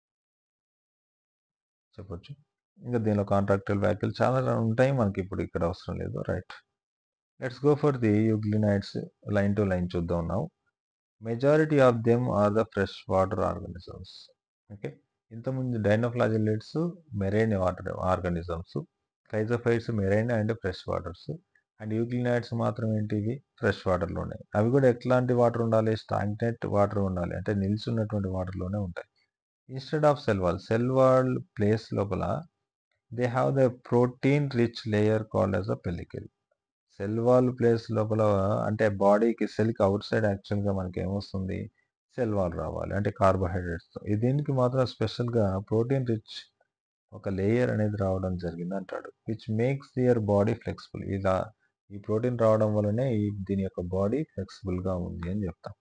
చెప్పొచ్చు. ఇంకా దీనిలో కాంట్రాక్టైల్ వాక్యూల్ చాలా ఉంటాయి. మనకి ఇప్పుడు ఇక్కడ అవసరం లేదు. Right. Let's go for the euglenoids line to line చూద్దాం now. Majority of them are the fresh water organisms. Okay. ఇంతకుముందు dinoflagellates marine water organisms. Chrysophytes marine and fresh waters. And euglenoids మాత్రం ఏంటివి ఫ్రెష్ వాటర్‌లో ఉన్నాయి. అవి కూడా ఎట్లాంటి water ఉండాలి? స్టాగ్నెంట్ వాటర్ ఉండాలి. అంటే నిలిచున్నటువంటి వాటర్‌లోనే ఉంటాయి. Instead of cell wall, cell wall place లోపల they have the protein rich layer called as a pellicle. Cell wall place లోపల అంటే బాడీకి సెల్‌కి ఔట్ సైడ్ యాక్చువల్‌గా మనకేమొస్తుంది? సెల్ వాల్ రావాలి. అంటే కార్బోహైడ్రేట్స్‌తో. దీనికి మాత్రం స్పెషల్‌గా ప్రోటీన్ రిచ్ ఒక లేయర్ అనేది రావడం జరిగిందంటాడు. Which makes their body flexible. ఇలా ఈ ప్రోటీన్ రావడం వల్లనే ఈ దీని యొక్క బాడీ ఫ్లెక్సిబుల్‌గా ఉంది అని చెప్తాం.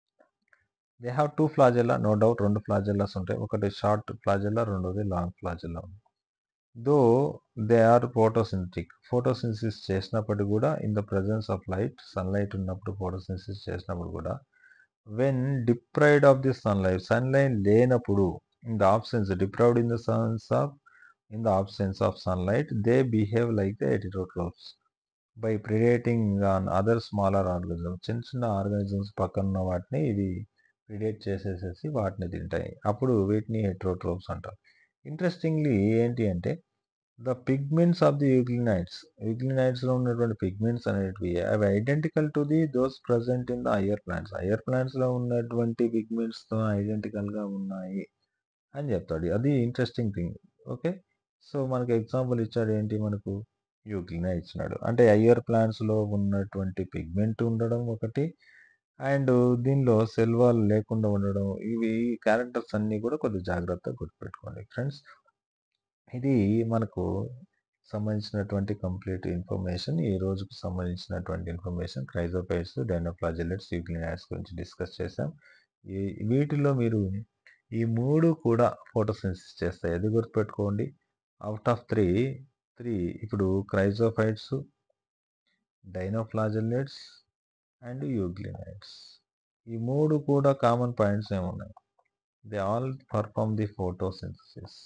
They have 2 flagella no doubt 2 flagellas ఉంటాయి. ఒకటి షార్ట్ ఫ్లాజెల్లా, రెండోది లాంగ్ ఫ్లాజెల్లా ఉంది. Though they are photosynthetic. Photosynthesis చేసినప్పటికి కూడా in the presence of light sunlight ఉన్నప్పుడు ఫోటోసింథసిస్ చేసినప్పుడు కూడా when deprived of the sunlight sunlight లేనప్పుడు in the absence deprived in the sense of in the absence of sunlight they behave like the heterotrophs by predating on other smaller organisms. చిన్న చిన్న organisms పక్కనున్న వాటిని ఇవి ప్రిడేట్ చేసేసేసి వాటిని తింటాయి. అప్పుడు వీటిని హెటెరోట్రోఫ్స్ అంటారు. ఇంట్రెస్టింగ్‌లీ ఏంటి అంటే the pigments of the euglenoids. యూగ్లినైడ్స్‌లో ఉన్నటువంటి పిగ్మెంట్స్ అనేటివి అవి identical to the those present in the higher plants. Higher ప్లాంట్స్‌లో ఉన్నటువంటి పిగ్మెంట్స్‌తో ఐడెంటికల్‌గా ఉన్నాయి అని చెప్తాడు. అది ఇంట్రెస్టింగ్ థింగ్. ఓకే. సో మనకు ఎగ్జాంపుల్ ఇచ్చాడు ఏంటి మనకు? యూగ్లినా ఇచ్చినాడు. అంటే హైయర్ ప్లాంట్స్‌లో ఉన్నటువంటి పిగ్మెంట్ ఉండడం ఒకటి. అండ్ దీనిలో సెల్ వాల్ లేకుండా ఉండడం. ఇవి క్యారెక్టర్స్ అన్నీ కూడా కొద్దిగా జాగ్రత్తగా గుర్తుపెట్టుకోండి ఫ్రెండ్స్. ఇది మనకు సంబంధించినటువంటి కంప్లీట్ ఇన్ఫర్మేషన్. ఈ రోజుకి సంబంధించినటువంటి ఇన్ఫర్మేషన్ క్రైజోఫైట్స్, డైనోఫ్లాజెల్లెట్స్, యూగ్లినైడ్స్ గురించి డిస్కస్ చేసాం. ఈ వీటిలో మీరు ఈ 3 కూడా ఫోటోసింథసిస్ చేస్తాయి. అది గుర్తుపెట్టుకోండి. ఔట్ ఆఫ్ 3, 3 ఇప్పుడు క్రైజోఫైట్స్, డైనోఫ్లాజెల్లెట్స్ అండ్ యూగ్లినైడ్స్. ఈ 3 కూడా కామన్ పాయింట్స్ ఏమున్నాయి? They all perform the photosynthesis.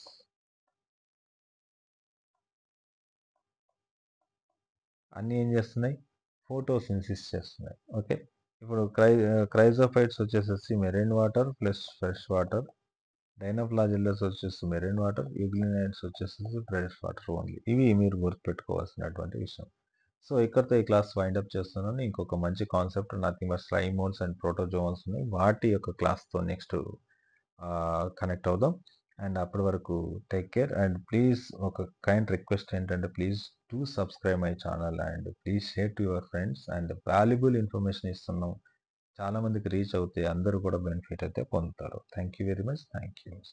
అన్నీ ఏం చేస్తున్నాయి? ఫోటోసింథసిస్ చేస్తున్నాయి. ఓకే. ఇప్పుడు క్రై క్రైజోఫైట్స్ వచ్చేసేసి marine water plus fresh water. Dinoflagellates వచ్చేసి మెరైన్ వాటర్. యూగ్లినైడ్స్ వచ్చేసేసి ఫ్రెష్ వాటర్ ఓన్లీ. ఇవి మీరు గుర్తుపెట్టుకోవాల్సినటువంటి విషయం. సో ఇక్కడితో ఈ క్లాస్ వైండ్ అప్ చేస్తున్నాను. ఇంకొక మంచి కాన్సెప్ట్ నథింగ్ బట్ స్లైమోన్స్ అండ్ ప్రోటోజోన్స్ ఉన్నాయి. వాటి యొక్క క్లాస్‌తో నెక్స్ట్ ఆహ్, కనెక్ట్ అవుదాం. అండ్ అప్పటి వరకు టేక్ కేర్ అండ్ ప్లీజ్ ఒక కైండ్ రిక్వెస్ట్ ఏంటంటే please do subscribe my channel and please share to your friends and valuable information ఇస్తున్నాం. చాలా మందికి రీచ్ అవుతే అందరూ కూడా బెనిఫిట్ అయితే పొందుతారు. Thank you very much. Thank you.